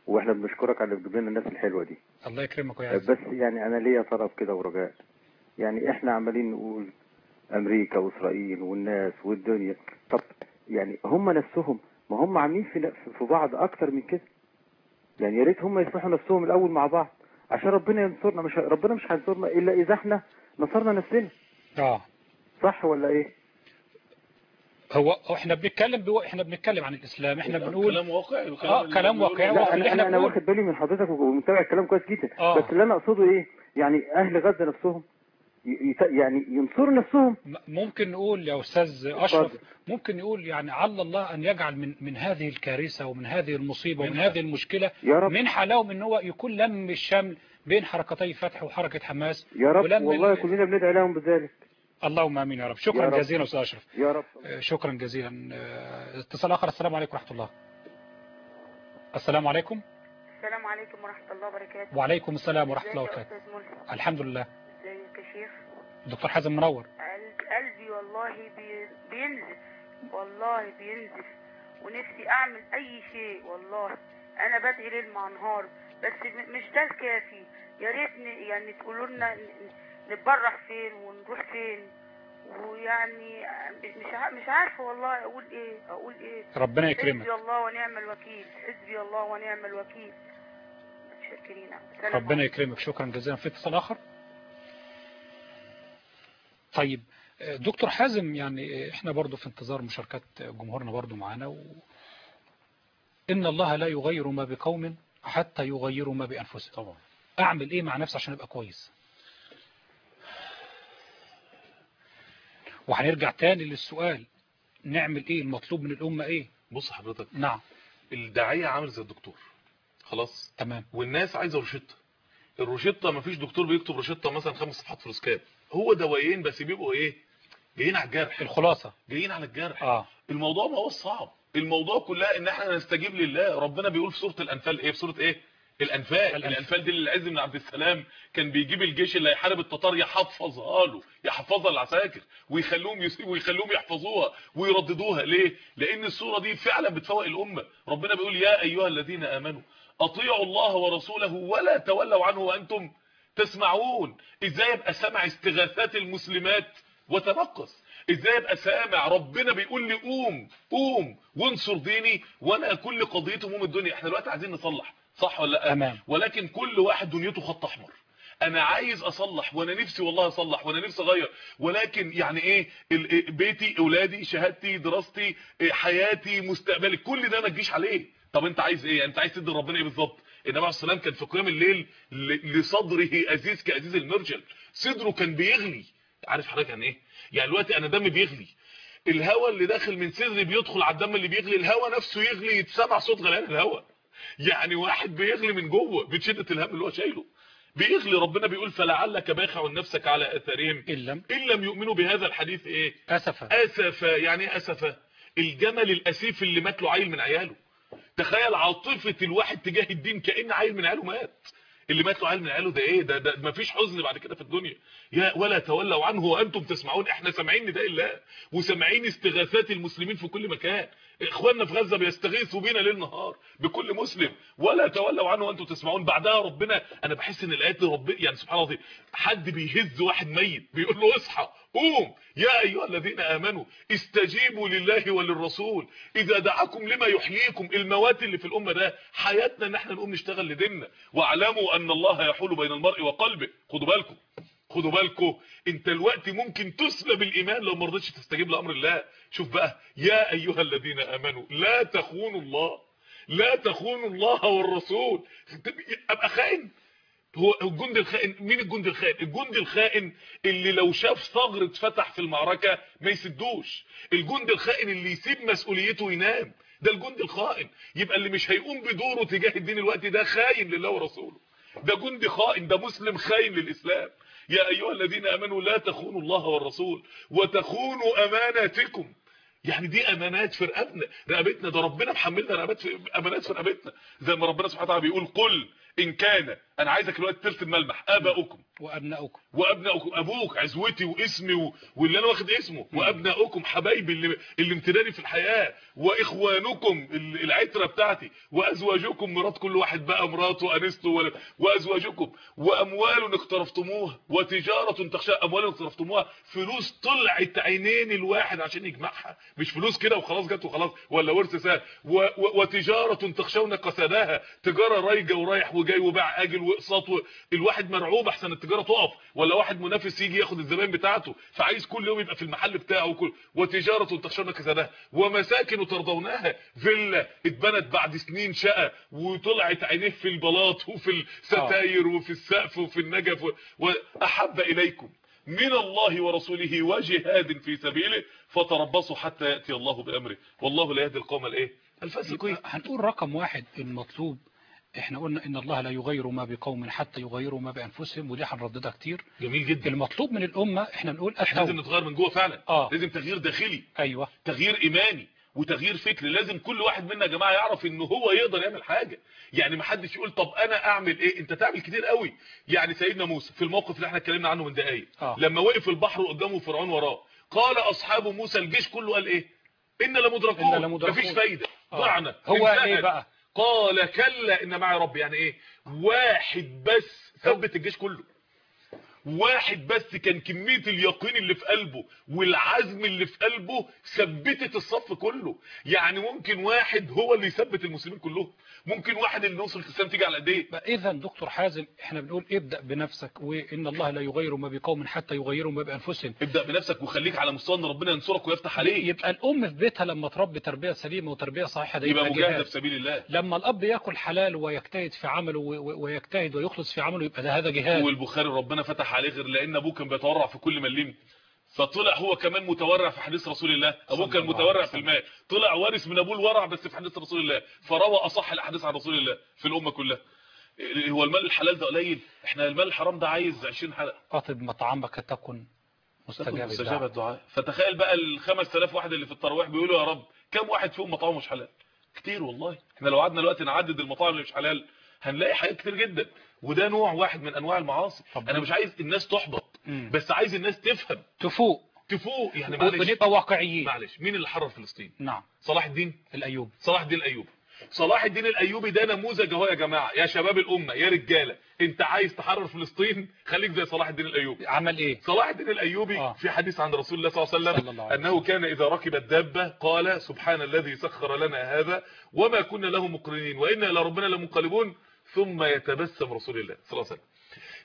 واحنا بنشكرك على اللي بتجيب لنا الناس الحلوه دي الله يكرمك آه، ويعزك بس يعني انا ليا طلب كده ورجاء يعني احنا عمالين نقول امريكا واسرائيل والناس والدنيا طب يعني هم نفسهم ما هم عاملين في في بعض اكتر من كده يعني يا ريت هم يصلحوا نفسهم الاول مع بعض عشان ربنا ينصرنا مش ربنا مش هينصرنا الا اذا احنا نصرنا نفسنا اه صح ولا ايه هو احنا بنتكلم بو... احنا بنتكلم عن الاسلام احنا بنقول كلام واقعي اه كلام واقعي لا واللي انا احنا انا, أنا بنقول واخد بالي من حضرتك ومتابع الكلام كويس جدا آه. بس اللي انا اقصده ايه يعني اهل غزه نفسهم ي- يت- يعني ينصروا نفسهم م- ممكن نقول يا استاذ اشرف اتفضل. ممكن نقول يعني عل الله ان يجعل من من هذه الكارثه ومن هذه المصيبه ومن هذه المشكله يا رب منحه لهم ان هو يكون لم الشمل بين حركتي فتح وحركه حماس يا رب ولم والله ال- كلنا بندعي لهم بذلك اللهم امين يا رب شكرا يا رب. جزيلا استاذ اشرف يا رب آه، شكرا جزيلا آه، اتصال اخر السلام عليكم ورحمه الله السلام عليكم السلام عليكم ورحمة الله وبركاته وعليكم السلام ورحمه الله ازيك يا وبركاته أستاذ ملهم الحمد لله ازيك يا شيخ دكتور حازم منور قلب- قلبي والله بي... بينزف والله بينزف ونفسي أعمل أي شيء والله أنا بدعي ليل مع نهار بس م- مش ده الكافي يا ريت ن- يعني تقولوا لنا ن- ن- نتبرع فين ونروح فين ويعني مش ع- مش عارفة والله أقول إيه أقول إيه ربنا يكرمك حسبي الله ونعم الوكيل حسبي الله ونعم الوكيل متشكرين سلام ربنا يكرمك شكرا جزيلا في اتصال اخر طيب آه، دكتور حازم يعني آه، احنا برضو في انتظار مشاركات جمهورنا برضو معانا و... ان الله لا يغير ما بقوم حتى يغيروا ما بانفسهم طبعا اعمل ايه مع نفسي عشان ابقى كويس وهنرجع تاني للسؤال نعمل ايه المطلوب من الامه ايه بص حضرتك نعم الداعيه عامل زي الدكتور خلاص تمام والناس عايزه روشته الروشته مفيش دكتور بيكتب روشته مثلا خمس صفحات في الاسكاب هو دوايين بس بيبقوا ايه جايين على الجرح الخلاصه جايين على الجرح اه الموضوع ما هو صعب الموضوع كلها ان احنا نستجيب لله ربنا بيقول في سوره الانفال ايه في سوره ايه الانفال الأنفال. الانفال دي اللي العز بن عبد السلام كان بيجيب الجيش اللي هيحارب التتار يحفظها له يحفظها العساكر ويخلوهم يس... ويخلوهم يحفظوها ويرددوها ليه لان السوره دي فعلا بتفوق الامه ربنا بيقول يا ايها الذين امنوا اطيعوا الله ورسوله ولا تولوا عنه وانتم تسمعون ازاي يبقى سامع استغاثات المسلمات وتنقص ازاي ابقى سامع ربنا بيقول لي قوم قوم وانصر ديني وانا كل قضيتي هموم الدنيا احنا دلوقتي عايزين نصلح صح ولا لا تمام. ولكن كل واحد دنيته خط احمر انا عايز اصلح وانا نفسي والله اصلح وانا نفسي اغير ولكن يعني ايه ال- إيه بيتي اولادي شهادتي دراستي إيه حياتي مستقبلي كل ده ما تجيش عليه طب انت عايز ايه انت عايز تدي ربنا ايه بالظبط النبي عليه السلام كان في قيام الليل ل- لصدره ازيز كازيز المرجل صدره كان بيغلي عارف حضرتك يعني ايه يعني دلوقتي انا دمي بيغلي الهواء اللي داخل من صدري بيدخل على الدم اللي بيغلي الهواء نفسه يغلي يتسمع صوت غليان الهواء يعني واحد بيغلي من جوه من شده الهم اللي هو شايله بيغلي ربنا بيقول فلعلك باخع نفسك على اثارهم ان لم ان لم يؤمنوا بهذا الحديث ايه اسفا اسفا يعني ايه اسفا الجمل الاسيف اللي مات له عيل من عياله تخيل عاطفه الواحد تجاه الدين كان عيل من عياله مات اللي مات له عيل من عياله ده ايه ده, ده مفيش حزن بعد كده في الدنيا يا ولا تولوا عنه وانتم تسمعون احنا سامعين نداء الله وسامعين استغاثات المسلمين في كل مكان اخواننا في غزه بيستغيثوا بينا ليل نهار بكل مسلم ولا تولوا عنه وانتم تسمعون بعدها ربنا انا بحس ان الايات دي ربنا يعني سبحان الله حد بيهز واحد ميت بيقول له اصحى قوم يا ايها الذين امنوا استجيبوا لله وللرسول اذا دعاكم لما يحييكم الموات اللي في الامه ده حياتنا ان احنا نقوم نشتغل لديننا واعلموا ان الله يحول بين المرء وقلبه خدوا بالكم خدوا بالكم انت الوقت ممكن تسلب الايمان لو ما رضيتش تستجيب لامر الله شوف بقى يا ايها الذين امنوا لا تخونوا الله لا تخونوا الله والرسول ابقى خائن هو الجند الخائن مين الجند الخائن الجند الخائن اللي لو شاف ثغر اتفتح في المعركه ما يسدوش الجند الخائن اللي يسيب مسؤوليته وينام ده الجند الخائن يبقى اللي مش هيقوم بدوره تجاه الدين الوقت ده خاين لله ورسوله ده جند خائن ده مسلم خاين للاسلام يا ايها الذين امنوا لا تخونوا الله والرسول وتخونوا اماناتكم يعني دي امانات في رقبنا رقبتنا ده ربنا محملنا رقبات في امانات في رقبتنا زي ما ربنا سبحانه وتعالى بيقول قل ان كان انا عايزك دلوقتي تلت الملمح اباؤكم وابناؤكم وابناؤكم ابوك عزوتي واسمي و... واللي انا واخد اسمه وابناؤكم حبايبي اللي, اللي امتداني في الحياه واخوانكم ال- العتره بتاعتي وازواجكم مرات كل واحد بقى مراته انسته و... وازواجكم واموال اقترفتموها وتجاره تخشى اموال اقترفتموها فلوس طلعت عينين الواحد عشان يجمعها مش فلوس كده وخلاص جت وخلاص ولا ورث سهل و... و... وتجاره تخشون كسادها تجاره رايجه ورايح وجاي وباع اجل واقساط و... الواحد مرعوب احسن التجاره تقف ولا واحد منافس يجي ياخد الزبائن بتاعته فعايز كل يوم يبقى في المحل بتاعه وكل وتجاره تخشون كسادها ومساكن ترضونها فيلا اتبنت بعد سنين شقه وطلعت عينيه في البلاط وفي الستاير وفي السقف وفي النجف و... واحب اليكم من الله ورسوله وجهاد في سبيله فتربصوا حتى ياتي الله بامره والله لا يهدي القوم الايه الفاسقين يبقى هنقول رقم واحد المطلوب احنا قلنا ان الله لا يغير ما بقوم حتى يغيروا ما بانفسهم ودي هنرددها كتير جميل جدا المطلوب من الامه احنا نقول احنا لازم التوبه نتغير من جوه فعلا آه. لازم تغيير داخلي ايوه تغيير ايماني وتغيير فكري لازم كل واحد منا يا جماعه يعرف ان هو يقدر يعمل حاجه يعني ما حدش يقول طب انا اعمل ايه انت تعمل كتير قوي يعني سيدنا موسى في الموقف اللي احنا اتكلمنا عنه من دقايق آه. لما وقف البحر قدامه فرعون وراه قال اصحاب موسى الجيش كله قال ايه ان لمدركون إن لمدركون. مفيش فايده آه. ضعنا هو انتهت. ايه بقى قال كلا ان معي ربي يعني ايه واحد بس ثبت الجيش كله واحد بس كان كمية اليقين اللي في قلبه والعزم اللي في قلبه ثبتت الصف كله يعني ممكن واحد هو اللي يثبت المسلمين كلهم ممكن واحد اللي نوصل الاسلام تيجي على ايديه اذا دكتور حازم احنا بنقول ابدا بنفسك وان الله لا يغير ما بقوم حتى يغيروا ما بانفسهم ابدا بنفسك وخليك على مستوى ان ربنا ينصرك ويفتح عليك يبقى الام في بيتها لما تربي تربيه سليمه وتربيه صحيحه ده يبقى يبقى مجاهده جهاد في سبيل الله لما الاب ياكل حلال ويجتهد في عمله و- و- ويجتهد ويخلص في عمله يبقى ده هذا جهاد والبخاري ربنا فتح عليه غير لان ابوه كان بيتورع في كل مليم فطلع هو كمان متورع في حديث رسول الله ابوه صلى كان الله متورع عليه في وسلم. المال طلع وارث من ابوه الورع بس في حديث رسول الله فروى اصح الاحاديث عن رسول الله في الامه كلها إيه هو المال الحلال ده قليل احنا المال الحرام ده عايز 20 حلقه اطب مطعمك تكن مستجاب مستجاب الدعوة. الدعاء فتخيل بقى ال 5000 واحد اللي في التراويح بيقولوا يا رب كم واحد فيهم مطعمه مش حلال كتير والله احنا لو قعدنا دلوقتي نعدد المطاعم اللي مش حلال هنلاقي حاجات كتير جدا وده نوع واحد من انواع المعاصي طب انا مش عايز الناس تحبط مم. بس عايز الناس تفهم تفوق تفوق يعني معلش ونبقى واقعيين معلش مين اللي حرر فلسطين نعم صلاح الدين الايوب صلاح الدين الايوبي صلاح الدين الايوبي ده نموذج اهو يا جماعه يا شباب الامه يا رجاله انت عايز تحرر فلسطين خليك زي صلاح الدين الايوبي عمل ايه صلاح الدين الايوبي آه. في حديث عن رسول الله صلى الله عليه صلى وسلم الله عليه انه كان اذا ركب الدابه قال سبحان الذي سخر لنا هذا وما كنا له مقرنين وانا الى ربنا لمنقلبون ثم يتبسم رسول الله صلى الله عليه وسلم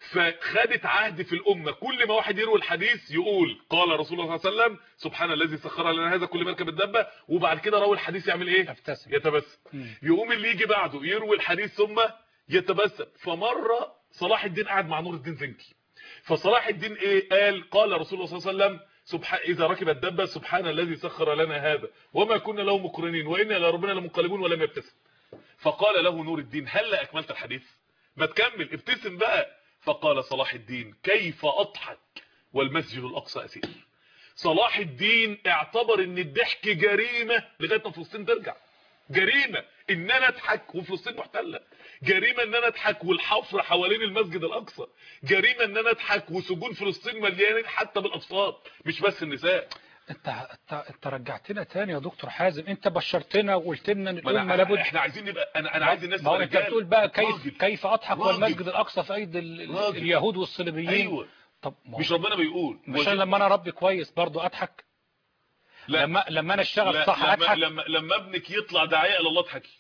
فخدت عهد في الامه كل ما واحد يروي الحديث يقول قال رسول الله صلى الله عليه وسلم سبحان الذي سخر لنا هذا كل ما يركب الدابه وبعد كده راوي الحديث يعمل ايه ابتسم يتبسم مم. يقوم اللي يجي بعده يروي الحديث ثم يتبسم فمره صلاح الدين قاعد مع نور الدين زنكي فصلاح الدين ايه قال قال رسول الله صلى الله عليه وسلم سبحان اذا ركب الدبه سبحان الذي سخر لنا هذا وما كنا له مقرنين وانا الى ربنا لمنقلبون ولم يبتسم فقال له نور الدين هل اكملت الحديث ما تكمل ابتسم بقى فقال صلاح الدين كيف اضحك والمسجد الاقصى اسير صلاح الدين اعتبر ان الضحك جريمه لغايه ما فلسطين ترجع جريمه ان انا اضحك وفلسطين محتله جريمه ان انا اضحك والحفر حوالين المسجد الاقصى جريمه ان انا اضحك وسجون فلسطين مليانين حتى بالاطفال مش بس النساء انت انت انت رجعتنا تاني يا دكتور حازم انت بشرتنا وقلت لنا ان ما الامه أنا- لابد احنا عايزين نبقى انا انا عايز الناس ما هو تبقى انت رجالة. بتقول بقى كيف راجل. كيف اضحك راجل. والمسجد الاقصى في ايدي ال- ال- راجل. اليهود والصليبيين ايوه طب ما هو مش ربنا بيقول مش أنا لما انا ربي كويس برضو اضحك لا لما لما انا اشتغل لا صح لما, اضحك لما لما ابنك يطلع داعيه الى الله اضحكي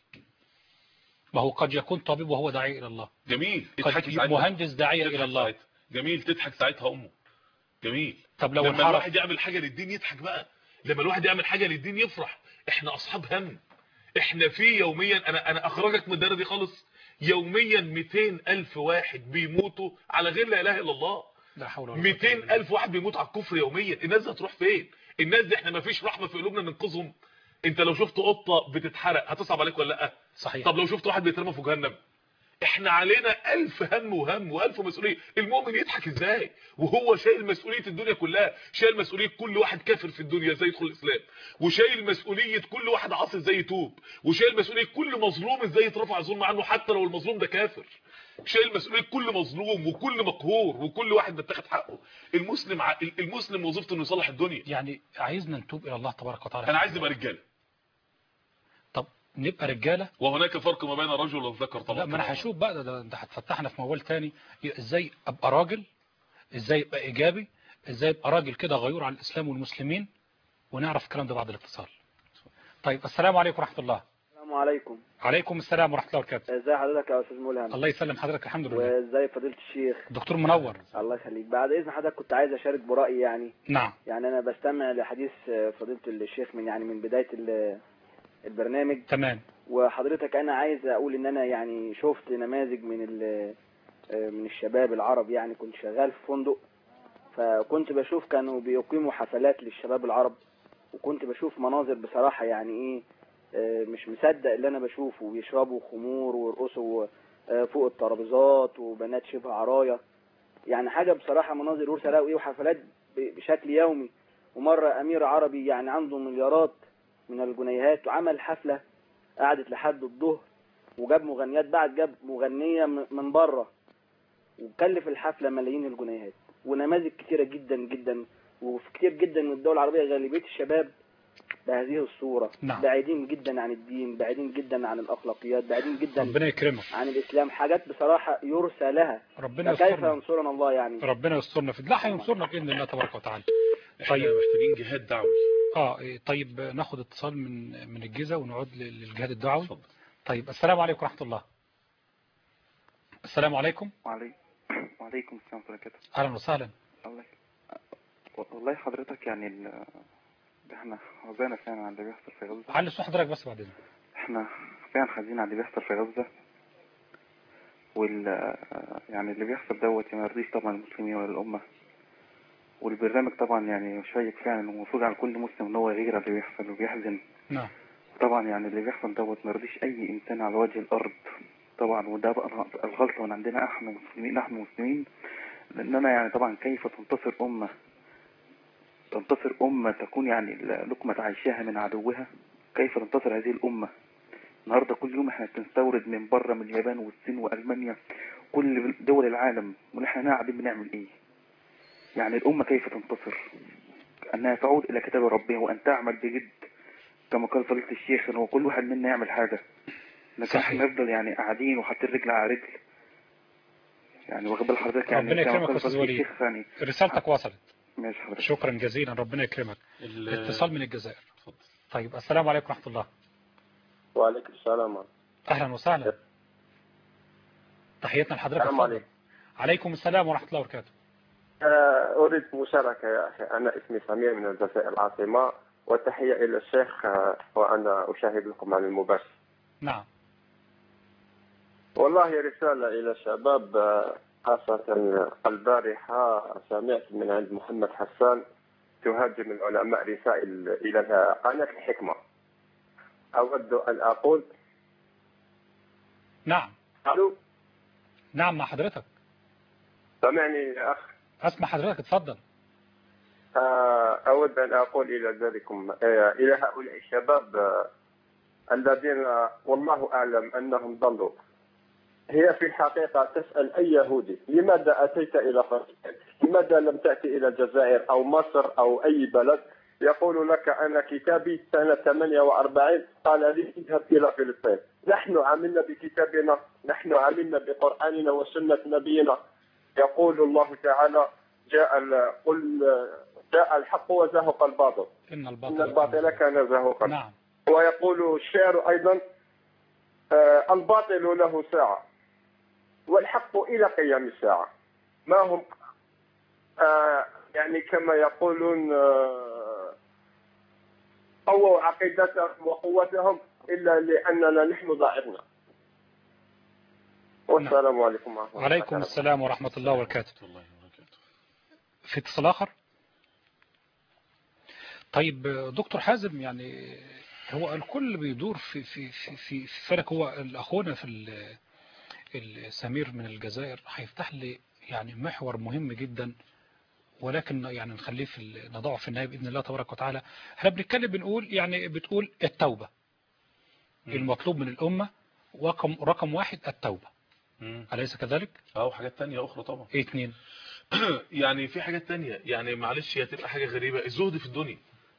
ما هو قد يكون طبيب وهو داعي الى الله جميل قد اضحكي يكون ساعتها مهندس داعيه تضحك الى الله ساعتها. جميل تضحك ساعتها امه جميل طب لو لما انحرف الواحد يعمل حاجه للدين يضحك بقى لما الواحد يعمل حاجه للدين يفرح احنا اصحاب هم احنا في يوميا انا انا اخرجك من الدايره دي خالص يوميا 200 الف واحد بيموتوا على غير لا اله الا الله لا حول ولا قوة 200 إلا بالله. الف واحد بيموت على الكفر يوميا الناس دي هتروح فين الناس دي احنا ما فيش رحمه في قلوبنا ننقذهم انت لو شفت قطه بتتحرق هتصعب عليك ولا لا صحيح طب لو شفت واحد بيترمى في جهنم احنا علينا الف هم وهم والف مسؤوليه المؤمن يضحك ازاي وهو شايل مسؤوليه الدنيا كلها شايل مسؤوليه كل واحد كافر في الدنيا ازاي يدخل الاسلام وشايل مسؤوليه كل واحد عاصي ازاي يتوب وشايل مسؤوليه كل مظلوم ازاي يترفع الظلم عنه حتى لو المظلوم ده كافر شايل مسؤوليه كل مظلوم وكل مقهور وكل واحد متاخد حقه المسلم ع- المسلم وظيفته انه يصلح الدنيا يعني عايزنا نتوب الى الله تبارك وتعالى انا عايز نبقى رجاله طب نبقى رجاله وهناك فرق ما بين الرجل والذكر طبعا لا ما انا هشوف بقى ده- ده انت هتفتحنا في موال تاني ازاي ابقى راجل ازاي ابقى ايجابي ازاي ابقى راجل كده غيور على الاسلام والمسلمين ونعرف الكلام ده بعد الاتصال طيب السلام عليكم ورحمه الله السلام عليكم عليكم السلام ورحمه الله وبركاته ازي حضرتك يا استاذ ملهم الله يسلم حضرتك الحمد لله وازاي فضيله الشيخ دكتور منور الله يخليك بعد اذن حضرتك كنت عايز اشارك برايي يعني نعم يعني انا بستمع لحديث فضيله الشيخ من يعني من بدايه ال- البرنامج تمام وحضرتك انا عايز اقول ان انا يعني شفت نماذج من ال- من الشباب العرب يعني كنت شغال في فندق فكنت بشوف كانوا بيقيموا حفلات للشباب العرب وكنت بشوف مناظر بصراحة يعني ايه آه، مش مصدق اللي انا بشوفه بيشربوا خمور ويرقصوا آه، فوق الترابيزات وبنات شبه عرايا يعني حاجة بصراحة مناظر يرسى لها وايه وحفلات ب- بشكل يومي ومرة امير عربي يعني عنده مليارات من الجنيهات وعمل حفلة قعدت لحد الظهر وجاب مغنيات بعد جاب مغنية م- من بره وكلف الحفلة ملايين الجنيهات ونماذج كتيرة جدا جدا وفي كتير جدا من الدول العربية غالبية الشباب بهذه الصورة نعم. بعيدين جدا عن الدين بعيدين جدا عن الأخلاقيات بعيدين جدا ربنا يكرمك عن الإسلام حاجات بصراحة يرسى لها ربنا فكيف يسترنا ينصرنا الله يعني ربنا يسترنا في لا هينصرنا باذن الله تبارك وتعالى احنا طيب. محتاجين جهاد دعوي اه إيه، طيب ناخد اتصال من من الجيزه ونعود لل- للجهاد الدعوي اتفضل. طيب السلام عليكم ورحمه الله السلام عليكم وعليكم وعليكم السلام ورحمة الله وبركاته اهلا وسهلا الله والله حضرتك يعني ال... احنا حزانة فعلا على اللي بيحصل في غزة علي صوت حضرتك بس بعد اذنك احنا فعلا حزين على اللي بيحصل في غزة وال يعني اللي بيحصل دوت ما يرضيش طبعا المسلمين ولا الأمة والبرنامج طبعا يعني شيق فعلا ومفروض على كل مسلم ان هو يغير على اللي بيحصل وبيحزن نعم طبعا يعني اللي بيحصل دوت ما يرضيش اي انسان على وجه الارض طبعا وده بقى الغلطه من عندنا احنا مسلمين نحن مسلمين لاننا يعني طبعا كيف تنتصر امه تنتصر امه تكون يعني لقمه عيشها من عدوها كيف تنتصر هذه الامه النهارده كل يوم احنا بنستورد من بره من اليابان والصين والمانيا كل دول العالم ونحن قاعدين بنعمل ايه يعني الامه كيف تنتصر انها تعود الى كتاب ربها وان تعمل بجد كما قال فضيلة الشيخ ان هو كل واحد منا يعمل حاجة لكن صحيح. احنا نفضل يعني قاعدين وحاطين رجل على رجل يعني واخد بال حضرتك يعني ربنا كما يكرمك قال يا أستاذ فضيلة وليد. الشيخ يعني رسالتك وصلت ماشي حضرتك شكرا جزيلا ربنا يكرمك ال- اتصال من الجزائر اتفضل. طيب السلام عليكم ورحمه الله وعليكم السلام اهلا وسهلا تحياتنا لحضرتك السلام اتفضل. عليكم. عليكم السلام ورحمه الله وبركاته آه، أريد مشاركة يا أخي أنا اسمي سمير من الجزائر العاصمة والتحية إلى الشيخ آه، وأنا أشاهد لكم على المباشر نعم والله رسالة إلى الشباب آه، خاصة البارحة سمعت من عند محمد حسان تهاجم العلماء رسائل إلى قناة الحكمة أود أن أقول نعم ألو نعم مع حضرتك سمعني يا أخ اسمع حضرتك اتفضل آه، أود أن أقول إلى ذلكم آه، إلى هؤلاء الشباب آه، الذين والله أعلم أنهم ضلوا هي في الحقيقة تسأل أي يهودي لماذا أتيت إلى فلسطين لماذا لم تأتي إلى الجزائر أو مصر أو أي بلد يقول لك أنا كتابي سنة 48 قال لي اذهب إلى فلسطين نحن عملنا بكتابنا نحن عملنا بقرآننا وسنة نبينا يقول الله تعالى جاء ال- قل جاء الحق وزهق الباطل ان إن الباطل الباطل كان زهوقا نعم ويقول الشعر أيضا آه، الباطل له ساعة والحق إلى قيام الساعة ما هم آه، يعني كما يقولون آه، قووا عقيدتهم وقوتهم إلا لأننا نحن ضعفنا والسلام عليكم ورحمة الله وعليكم وبركاته. السلام ورحمه الله وبركاته الله وبركاته في اتصال اخر طيب دكتور حازم يعني هو الكل بيدور في في في في, في فلك هو اخونا في ال- السمير من الجزائر هيفتح لي يعني محور مهم جدا ولكن يعني نخليه في ال- نضعه في النهايه باذن الله تبارك وتعالى احنا بنتكلم بنقول يعني بتقول التوبه المطلوب من الامه رقم رقم واحد التوبه مم. أليس كذلك؟ اه وحاجات تانية اخرى طبعا ايه اتنين يعني في حاجات تانية يعني معلش هي هتبقى حاجة غريبة الزهد في الدنيا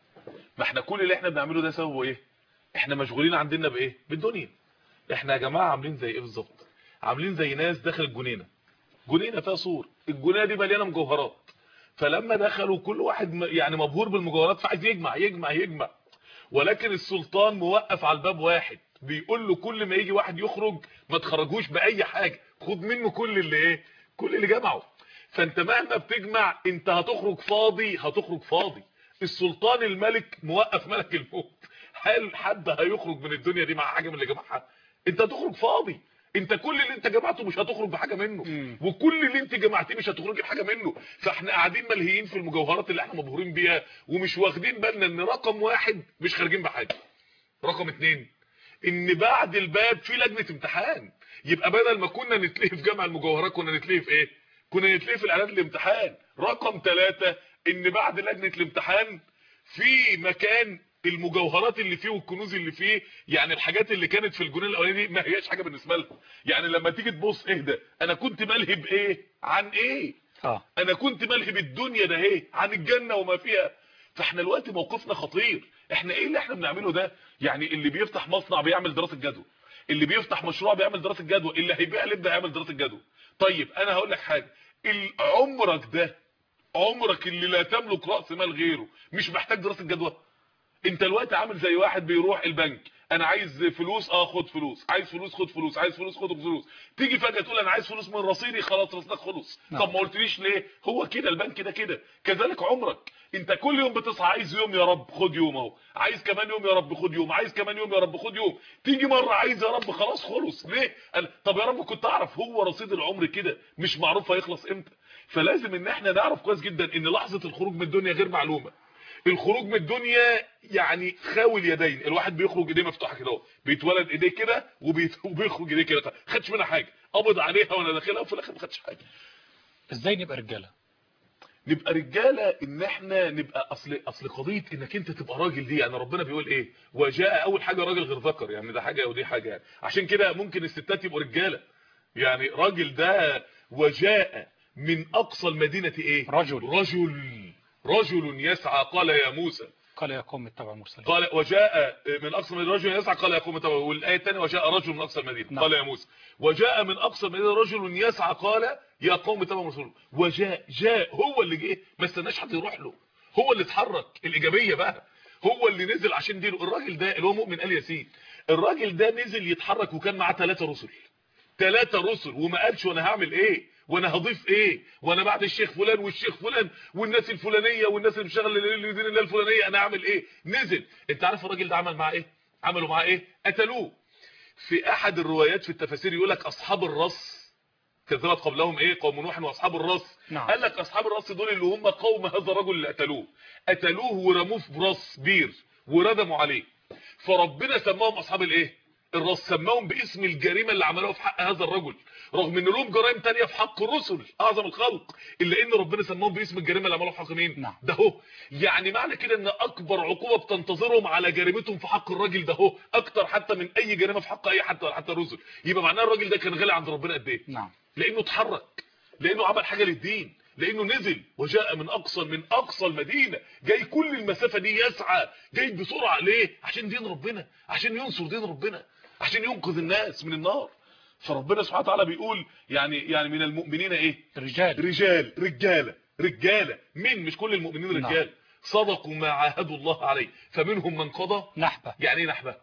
ما احنا كل اللي احنا بنعمله ده سببه ايه احنا مشغولين عندنا بايه بالدنيا احنا يا جماعة عاملين زي ايه بالظبط عاملين زي ناس داخل الجنينة جنينة فيها سور الجنينة دي مليانة مجوهرات فلما دخلوا كل واحد م- يعني مبهور بالمجوهرات فعايز يجمع يجمع يجمع ولكن السلطان موقف على الباب واحد بيقول له كل ما يجي واحد يخرج ما تخرجوش باي حاجه خد منه كل اللي ايه كل اللي جمعه فانت مهما بتجمع انت هتخرج فاضي هتخرج فاضي السلطان الملك موقف ملك الموت هل حد هيخرج من الدنيا دي مع حاجه من اللي جمعها انت هتخرج فاضي انت كل اللي انت جمعته مش هتخرج بحاجه منه مم. وكل اللي انت جمعتيه مش هتخرجي بحاجه منه فاحنا قاعدين ملهيين في المجوهرات اللي احنا مبهورين بيها ومش واخدين بالنا ان رقم واحد مش خارجين بحاجه رقم اتنين ان بعد الباب في لجنه امتحان يبقى بدل ما كنا نتلهي في جمع المجوهرات كنا نتلهي في ايه كنا نتلهي في الاعداد الامتحان رقم ثلاثة ان بعد لجنه الامتحان في مكان المجوهرات اللي فيه والكنوز اللي فيه يعني الحاجات اللي كانت في الجنيه الاولاني دي ما هياش حاجه بالنسبه لها يعني لما تيجي تبص اهدى انا كنت ملهي بايه عن ايه اه انا كنت ملهي بالدنيا ده ايه عن الجنه وما فيها فاحنا دلوقتي موقفنا خطير احنا ايه اللي احنا بنعمله ده يعني اللي بيفتح مصنع بيعمل دراسه جدوى اللي بيفتح مشروع بيعمل دراسه جدوى اللي هيبيع لب هيعمل دراسه جدوى طيب انا هقول لك حاجه ال- عمرك ده عمرك اللي لا تملك راس مال غيره مش محتاج دراسه جدوى انت دلوقتي عامل زي واحد بيروح البنك انا عايز فلوس اه خد فلوس عايز فلوس خد فلوس عايز فلوس خد فلوس تيجي فجاه تقول انا عايز فلوس من رصيدي خلاص رصيدك خلص نعم. طب ما قلتليش ليه هو كده البنك ده كده كذلك عمرك انت كل يوم بتصحى عايز يوم يا رب خد يوم اهو عايز كمان يوم يا رب خد يوم عايز كمان يوم يا رب خد يوم تيجي مره عايز يا رب خلاص خلص ليه قال طب يا رب كنت اعرف هو رصيد العمر كده مش معروف هيخلص امتى فلازم ان احنا نعرف كويس جدا ان لحظه الخروج من الدنيا غير معلومه الخروج من الدنيا يعني خاوي اليدين الواحد بيخرج ايديه مفتوحه كده اهو بيتولد ايديه كده وبيت- وبيخرج ايديه كده خدش منها حاجه قبض عليها وانا داخلها وفي الاخر ما خدش حاجه ازاي نبقى رجاله نبقى رجاله ان احنا نبقى اصل اصل قضيه انك انت تبقى راجل دي يعني ربنا بيقول ايه وجاء اول حاجه راجل غير ذكر يعني ده حاجه ودي حاجه يعني عشان كده ممكن الستات يبقوا رجاله يعني راجل ده وجاء من اقصى المدينه ايه رجل. رجل رجل يسعى قال يا موسى قال يا قوم اتبعوا المرسلين قال وجاء من اقصى المدينه رجل يسعى قال يا قوم اتبعوا والايه الثانيه وجاء رجل من اقصى المدينه نعم. قال يا موسى وجاء من اقصى المدينه رجل يسعى قال يا قوم اتبعوا الرسول وجاء جاء هو اللي جه ما استناش حد يروح له هو اللي اتحرك الايجابيه بقى هو اللي نزل عشان دينه الراجل ده اللي هو مؤمن ال ياسين الراجل ده نزل يتحرك وكان معاه ثلاثه رسل ثلاثه رسل وما قالش وانا هعمل ايه وانا هضيف ايه وانا بعد الشيخ فلان والشيخ فلان والناس الفلانيه والناس اللي بتشتغل لدين الله الفلانيه انا هعمل ايه نزل انت عارف الراجل ده عمل معاه ايه عملوا معاه ايه قتلوه في احد الروايات في التفاسير يقول لك اصحاب الرص كذبت قبلهم ايه قوم نوح واصحاب الرص نعم. قال لك اصحاب الرص دول اللي هم قوم هذا الرجل اللي قتلوه قتلوه ورموه في راس بير وردموا عليه فربنا سماهم اصحاب الايه الرص سماهم باسم الجريمه اللي عملوها في حق هذا الرجل رغم ان لهم جرائم تانية في حق الرسل اعظم الخلق الا ان ربنا سماهم باسم الجريمه اللي عملوها في حق مين نعم. ده هو يعني معنى كده ان اكبر عقوبه بتنتظرهم على جريمتهم في حق الراجل ده هو اكتر حتى من اي جريمه في حق اي حد حتى الرسل يبقى معناه الراجل ده كان غالي عند ربنا قد ايه نعم لانه اتحرك لانه عمل حاجه للدين لانه نزل وجاء من اقصى من اقصى المدينه جاي كل المسافه دي يسعى جاي بسرعه ليه عشان دين ربنا عشان ينصر دين ربنا عشان ينقذ الناس من النار فربنا سبحانه وتعالى بيقول يعني يعني من المؤمنين ايه رجال رجال رجاله رجاله من مش كل المؤمنين نعم. رجال صدقوا ما عاهدوا الله عليه فمنهم من قضى نحبة يعني ايه نحبه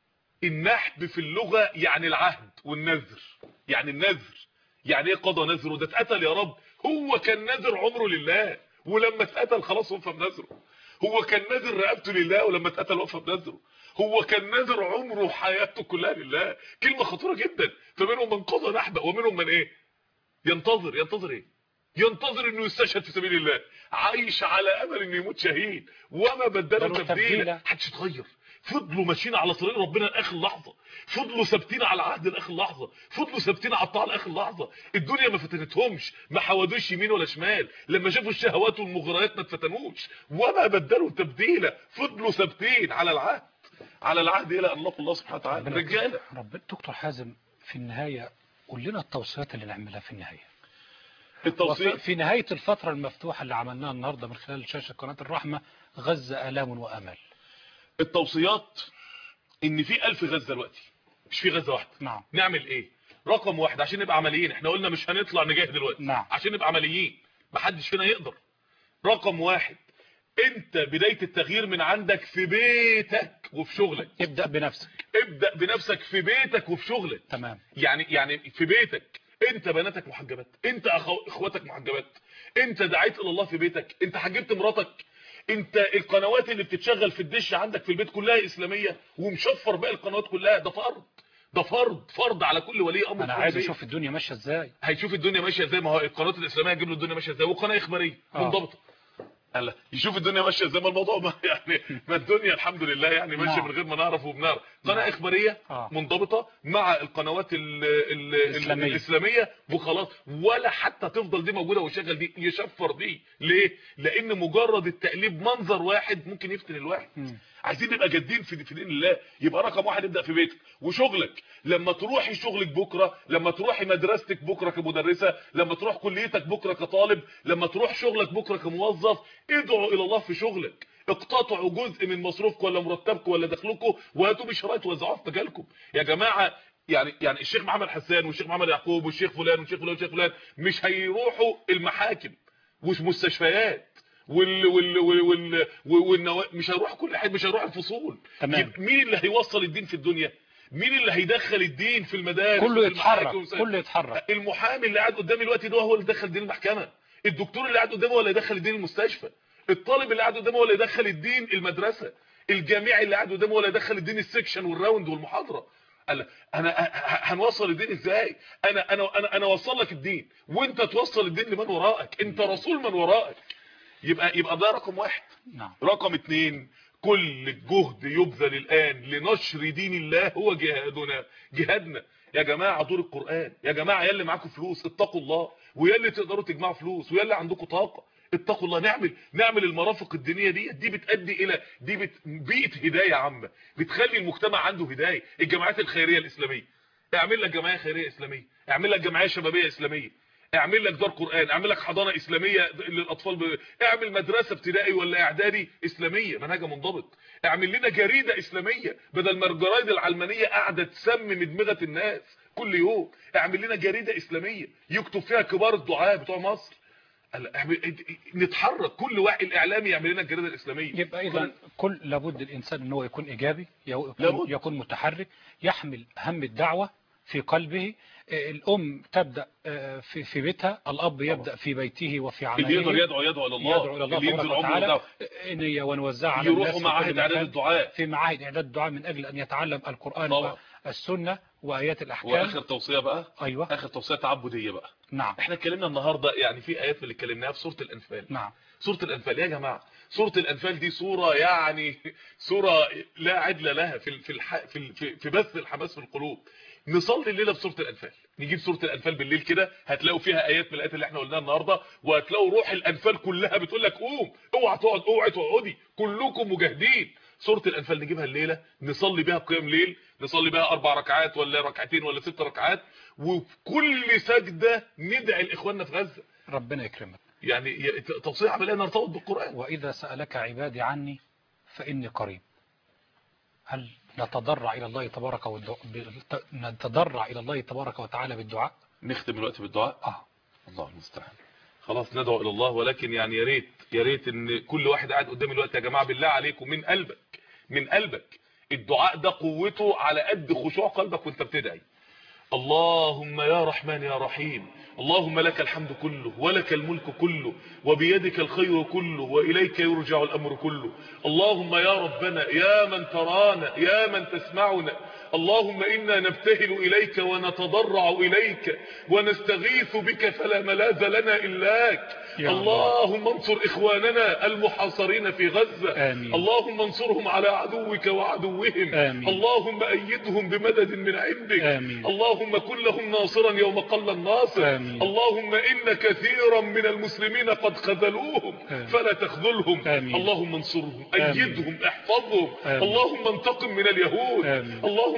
النحب في اللغه يعني العهد والنذر يعني النذر يعني ايه قضى نذره ده اتقتل يا رب هو كان نذر عمره لله ولما اتقتل خلاص وقف بنذره هو كان نذر رقبته لله ولما اتقتل وقف بنذره هو كان نذر عمره وحياته كلها لله كلمه خطيره جدا فمنهم من قضى نحبه ومنهم من ايه ينتظر ينتظر ايه ينتظر انه يستشهد في سبيل الله عايش على امل انه يموت شهيد وما بدلوا بدلوا تبديلا تبديلا. محدش اتغير فضلوا ماشيين على طريق ربنا لاخر لحظه فضلوا ثابتين على العهد لاخر لحظه فضلوا ثابتين على الطاعه لاخر لحظه الدنيا ما فتنتهمش ما حودوش يمين ولا شمال لما شافوا الشهوات والمغريات ما اتفتنوش وما بدلوا تبديلا فضلوا ثابتين على العهد على العهد الى ان لقوا الله سبحانه وتعالى ربنا رجاله رب دكتور حازم في النهاية قول لنا التوصيات اللي نعملها في النهاية التوصية وفي في نهاية الفترة المفتوحة اللي عملناها النهاردة من خلال شاشة قناة الرحمة غزة آلام وأمل التوصيات ان في ألف غزة دلوقتي مش في غزة واحدة نعم نعمل ايه رقم واحد عشان نبقى عمليين احنا قلنا مش هنطلع نجاهد دلوقتي نعم. عشان نبقى عمليين محدش فينا يقدر رقم واحد انت بداية التغيير من عندك في بيتك وفي شغلك ابدأ بنفسك ابدأ بنفسك في بيتك وفي شغلك تمام يعني يعني في بيتك انت بناتك محجبات انت أخو... اخواتك محجبات انت دعيت الى الله في بيتك انت حجبت مراتك انت القنوات اللي بتتشغل في الدش عندك في البيت كلها اسلاميه ومشفر باقي القنوات كلها ده فرض ده فرض فرض على كل ولي امر أنا في كل عايز بيت. أشوف الدنيا ماشية إزاي هيشوف الدنيا ماشيه ازاي ما هو القنوات الاسلاميه هتجيب له الدنيا ماشيه ازاي وقناه اخباريه آه. منضبطه هلا يشوف الدنيا ماشيه ازاي ما الموضوع ما يعني ما الدنيا الحمد لله يعني ماشيه نعم. من غير ما نعرف وبنعرف قناه اخباريه آه. منضبطه مع القنوات ال ال الإسلامية. الاسلاميه وخلاص ولا حتى تفضل دي موجوده ويشغل دي يشفر دي ليه لان مجرد التقليب منظر واحد ممكن يفتن الواحد مم. عايزين نبقى جادين في في دين الله يبقى رقم واحد ابدا في بيتك وشغلك لما تروحي شغلك بكره لما تروحي مدرستك بكره كمدرسه لما تروح كليتك بكره كطالب لما تروح شغلك بكره كموظف ادعوا الى الله في شغلك اقتطعوا جزء من مصروفكم ولا مرتبكم ولا دخلكم وهاتوا بشرايط وزعوها في مجالكم يا جماعه يعني يعني الشيخ محمد حسان والشيخ محمد يعقوب والشيخ فلان والشيخ فلان والشيخ فلان مش هيروحوا المحاكم مش مستشفيات وال وال وال وال والنوا... مش هيروح كل حاجه مش هيروح الفصول تمام. يبقى مين اللي هيوصل الدين في الدنيا مين اللي هيدخل الدين في المدارس كله وفي يتحرك المحاكم وفي- كله يتحرك المحامي اللي قاعد قدامي دلوقتي ده هو اللي دخل الدين المحكمه الدكتور اللي قاعد قدامي هو اللي يدخل الدين المستشفى الطالب اللي قاعد قدامي هو اللي يدخل الدين المدرسه الجامعي اللي قاعد قدامي هو اللي يدخل الدين السكشن والراوند والمحاضره قال انا ه- ه- هنوصل الدين ازاي انا انا انا انا اوصل لك الدين وانت توصل الدين لمن وراءك انت رسول من وراءك يبقى يبقى ده رقم واحد نعم رقم اتنين كل الجهد يبذل الآن لنشر دين الله هو جهادنا جهادنا يا جماعة دور القرآن يا جماعة يا اللي معاكم فلوس اتقوا الله ويا اللي تقدروا تجمعوا فلوس ويا اللي عندكم طاقة اتقوا الله نعمل نعمل المرافق الدينية دي دي بتأدي إلى دي بت... بيئة هداية عامة بتخلي المجتمع عنده هداية الجماعات الخيرية الإسلامية اعمل لك جمعية خيرية إسلامية اعمل لك جمعية شبابية إسلامية اعمل لك دار قرآن اعمل لك حضانة إسلامية للأطفال ب... اعمل مدرسة ابتدائي ولا إعدادي إسلامية منهجها منضبط اعمل لنا جريدة إسلامية بدل ما الجرايد العلمانية قاعدة تسمم دماغة الناس كل يوم اعمل لنا جريدة إسلامية يكتب فيها كبار الدعاة بتوع مصر قال اعمل- نتحرك كل واحد الإعلامي يعمل لنا الجريدة الإسلامية يبقى إذا كل لابد الإنسان أن هو يكون إيجابي يكون, لابد. يكون متحرك يحمل هم الدعوة في قلبه آه، الأم تبدأ آه، في في بيتها الأب يبدأ في بيته وفي عمله اللي يقدر يدعو يدعو إلى الله يدعو إلى الله اللي تبارك يبذل عمره وتعالى يدعو آه، نية ونوزعها على يروحوا الناس في معاهد كل إعداد مكان. الدعاء في معاهد إعداد الدعاء من أجل أن يتعلم القرآن طبعا. والسنة وآيات الأحكام واخر توصيه بقى أيوة اخر توصيه تعبديه بقى نعم احنا اتكلمنا النهارده يعني في ايات من اللي اتكلمناها في سوره الانفال نعم سوره الانفال يا جماعه سوره الانفال دي سوره يعني سوره لا عدل لها في في الح... في ال- في, في بث الحماس في القلوب نصلي الليله بسوره الانفال نجيب سوره الانفال بالليل كده هتلاقوا فيها ايات من الايات اللي احنا قلناها النهارده وهتلاقوا روح الانفال كلها بتقول لك قوم اوعى تقعد اوعى تقعدي كلكم مجاهدين سوره الانفال نجيبها الليله نصلي بيها قيام ليل نصلي بيها اربع ركعات ولا ركعتين ولا ست ركعات وفي كل سجده ندعي لاخواننا في غزه ربنا يكرمك يعني ي- توصيه عمليه نرتبط بالقران وإذا سألك عبادي عني فإني قريب هل نتضرع إلى الله تبارك والدعاء نتضرع إلى الله تبارك وتعالى بالدعاء نختم الوقت بالدعاء آه الله المستعان خلاص ندعو الى الله ولكن يعني يا ريت يا ريت ان كل واحد قاعد قدامي الوقت يا جماعه بالله عليكم من قلبك من قلبك الدعاء ده قوته على قد خشوع قلبك وانت بتدعي اللهم يا رحمن يا رحيم اللهم لك الحمد كله ولك الملك كله وبيدك الخير كله وإليك يرجع الأمر كله اللهم يا ربنا يا من ترانا يا من تسمعنا اللهم إنا نبتهل إليك ونتضرع إليك ونستغيث بك فلا ملاذ لنا إلاك يا اللهم انصر إخواننا المحاصرين في غزة آمين. اللهم انصرهم على عدوك وعدوهم آمين. اللهم أيدهم بمدد من عندك آمين. اللهم كن لهم ناصرا يوم قل الناصر آمين. اللهم إن كثيرا من المسلمين قد خذلوهم آمين. فلا تخذلهم آمين. اللهم انصرهم آمين. أيدهم احفظهم آمين. اللهم انتقم من اليهود آمين. اللهم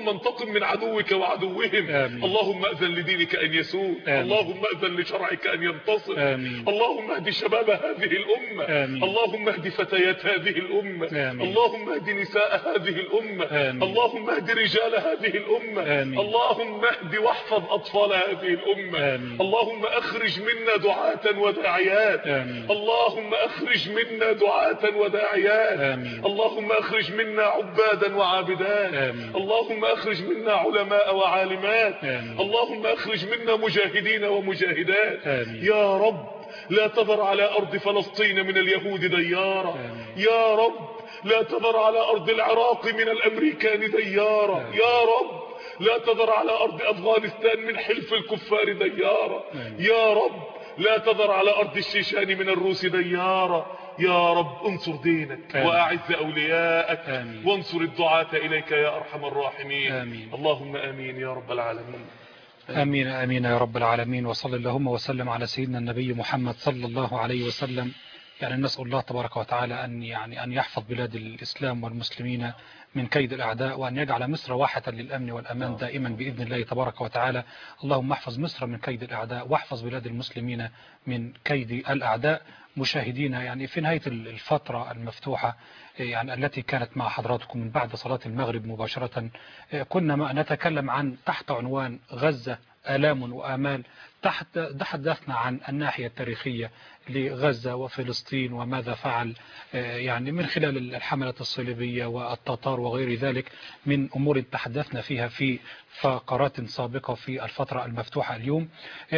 اللهم انتقم من عدوك وعدوهم آمين. اللهم اذن لدينك ان يسود آمين. اللهم اذن لشرعك ان ينتصر آمين. اللهم اهد شباب هذه الامه آمين. اللهم اهد فتيات هذه الامه آمين. اللهم اهد نساء هذه الامه آمين. اللهم اهد رجال هذه الامه آمين. اللهم اهد واحفظ اطفال هذه الامه آمين. اللهم اخرج منا دعاة وداعيات آمين. اللهم اخرج منا دعاة وداعيات آمين. اللهم اخرج منا عبادا وعابدات آمين. اللهم اخرج منا علماء وعالمات آمين. اللهم اخرج منا مجاهدين ومجاهدات آمين. يا رب لا تذر على ارض فلسطين من اليهود ديارا آمين. يا رب لا تذر على ارض العراق من الامريكان ديارا يا رب لا تذر على ارض افغانستان من حلف الكفار ديارا يا رب لا تذر على ارض الشيشان من الروس ديارا يا رب انصر دينك آمين. واعز اولياءك آمين. وانصر الدعاة اليك يا ارحم الراحمين آمين. اللهم امين يا رب العالمين آمين آمين يا رب العالمين وصل اللهم وسلم على سيدنا النبي محمد صلى الله عليه وسلم يعني نسأل الله تبارك وتعالى أن يعني أن يحفظ بلاد الإسلام والمسلمين من كيد الأعداء وأن يجعل مصر واحة للأمن والأمان دائما بإذن الله تبارك وتعالى اللهم احفظ مصر من كيد الأعداء واحفظ بلاد المسلمين من كيد الأعداء مشاهدينا يعني في نهاية الفترة المفتوحة يعني التي كانت مع حضراتكم من بعد صلاة المغرب مباشرة كنا ما نتكلم عن تحت عنوان غزة آلام وآمال تحت تحدثنا عن الناحية التاريخية لغزة وفلسطين وماذا فعل يعني من خلال الحملة الصليبية والتتار وغير ذلك من أمور تحدثنا فيها في فقرات سابقة في الفترة المفتوحة اليوم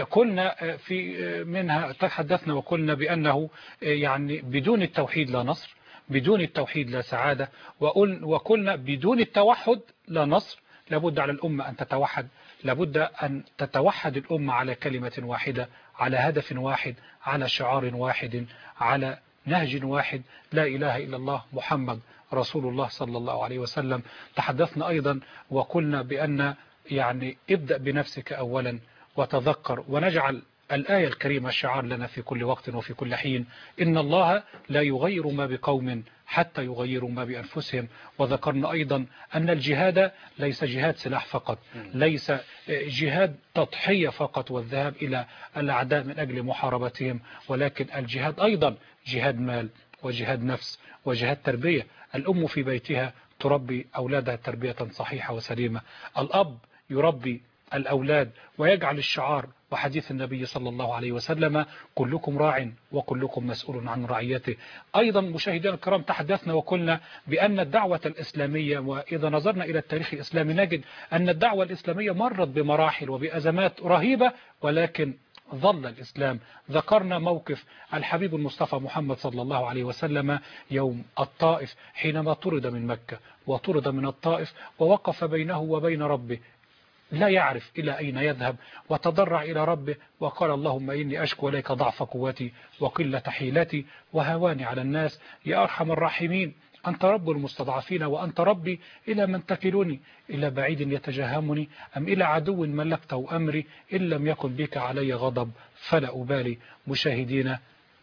قلنا في منها تحدثنا وقلنا بأنه يعني بدون التوحيد لا نصر بدون التوحيد لا سعادة وقل وقلنا بدون التوحد لا نصر لابد على الأمة أن تتوحد لابد أن تتوحد الأمة على كلمة واحدة على هدف واحد على شعار واحد على نهج واحد لا إله إلا الله محمد رسول الله صلى الله عليه وسلم تحدثنا أيضا وقلنا بأن يعني ابدأ بنفسك أولا وتذكر ونجعل الآية الكريمة شعار لنا في كل وقت وفي كل حين إن الله لا يغير ما بقوم حتى يغيروا ما بأنفسهم وذكرنا أيضا أن الجهاد ليس جهاد سلاح فقط ليس جهاد تضحية فقط والذهاب إلى الأعداء من أجل محاربتهم ولكن الجهاد أيضا جهاد مال وجهاد نفس وجهاد تربية الأم في بيتها تربي أولادها تربية صحيحة وسليمة الأب يربي الأولاد ويجعل الشعار وحديث النبي صلى الله عليه وسلم كلكم راع وكلكم مسؤول عن رعيته أيضا مشاهدينا الكرام تحدثنا وقلنا بأن الدعوة الإسلامية وإذا نظرنا إلى التاريخ الإسلامي نجد أن الدعوة الإسلامية مرت بمراحل وبأزمات رهيبة ولكن ظل الإسلام ذكرنا موقف الحبيب المصطفى محمد صلى الله عليه وسلم يوم الطائف حينما طرد من مكة وطرد من الطائف ووقف بينه وبين ربه لا يعرف إلى أين يذهب وتضرع إلى ربه وقال اللهم إني أشكو إليك ضعف قوتي وقلة حيلتي وهواني على الناس يا أرحم الراحمين أنت رب المستضعفين وأنت ربي إلى من تكلني إلى بعيد يتجهمني أم إلى عدو ملكته أمري إن لم يكن بك علي غضب فلا أبالي مشاهدين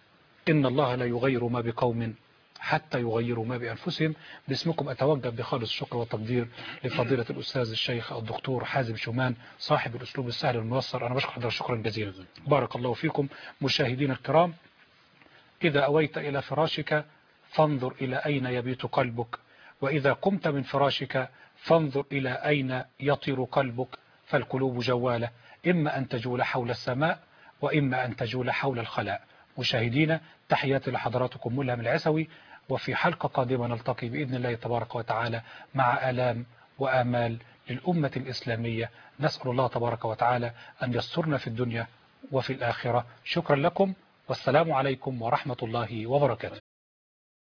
إن الله لا يغير ما بقوم حتى يغيروا ما بأنفسهم باسمكم أتوجه بخالص الشكر والتقدير لفضيلة الأستاذ الشيخ الدكتور حازم شومان صاحب الأسلوب السهل الميسر أنا بشكر حضرتك شكرا جزيلا بارك الله فيكم مشاهدين الكرام إذا أويت إلى فراشك فانظر إلى أين يبيت قلبك وإذا قمت من فراشك فانظر إلى أين يطير قلبك فالقلوب جوالة إما أن تجول حول السماء وإما أن تجول حول الخلاء مشاهدينا تحياتي لحضراتكم ملهم العسوي وفي حلقة قادمة نلتقي بإذن الله تبارك وتعالى مع آلام وآمال للأمة الإسلامية نسأل الله تبارك وتعالى أن يسترنا في الدنيا وفي الآخرة شكرا لكم والسلام عليكم ورحمة الله وبركاته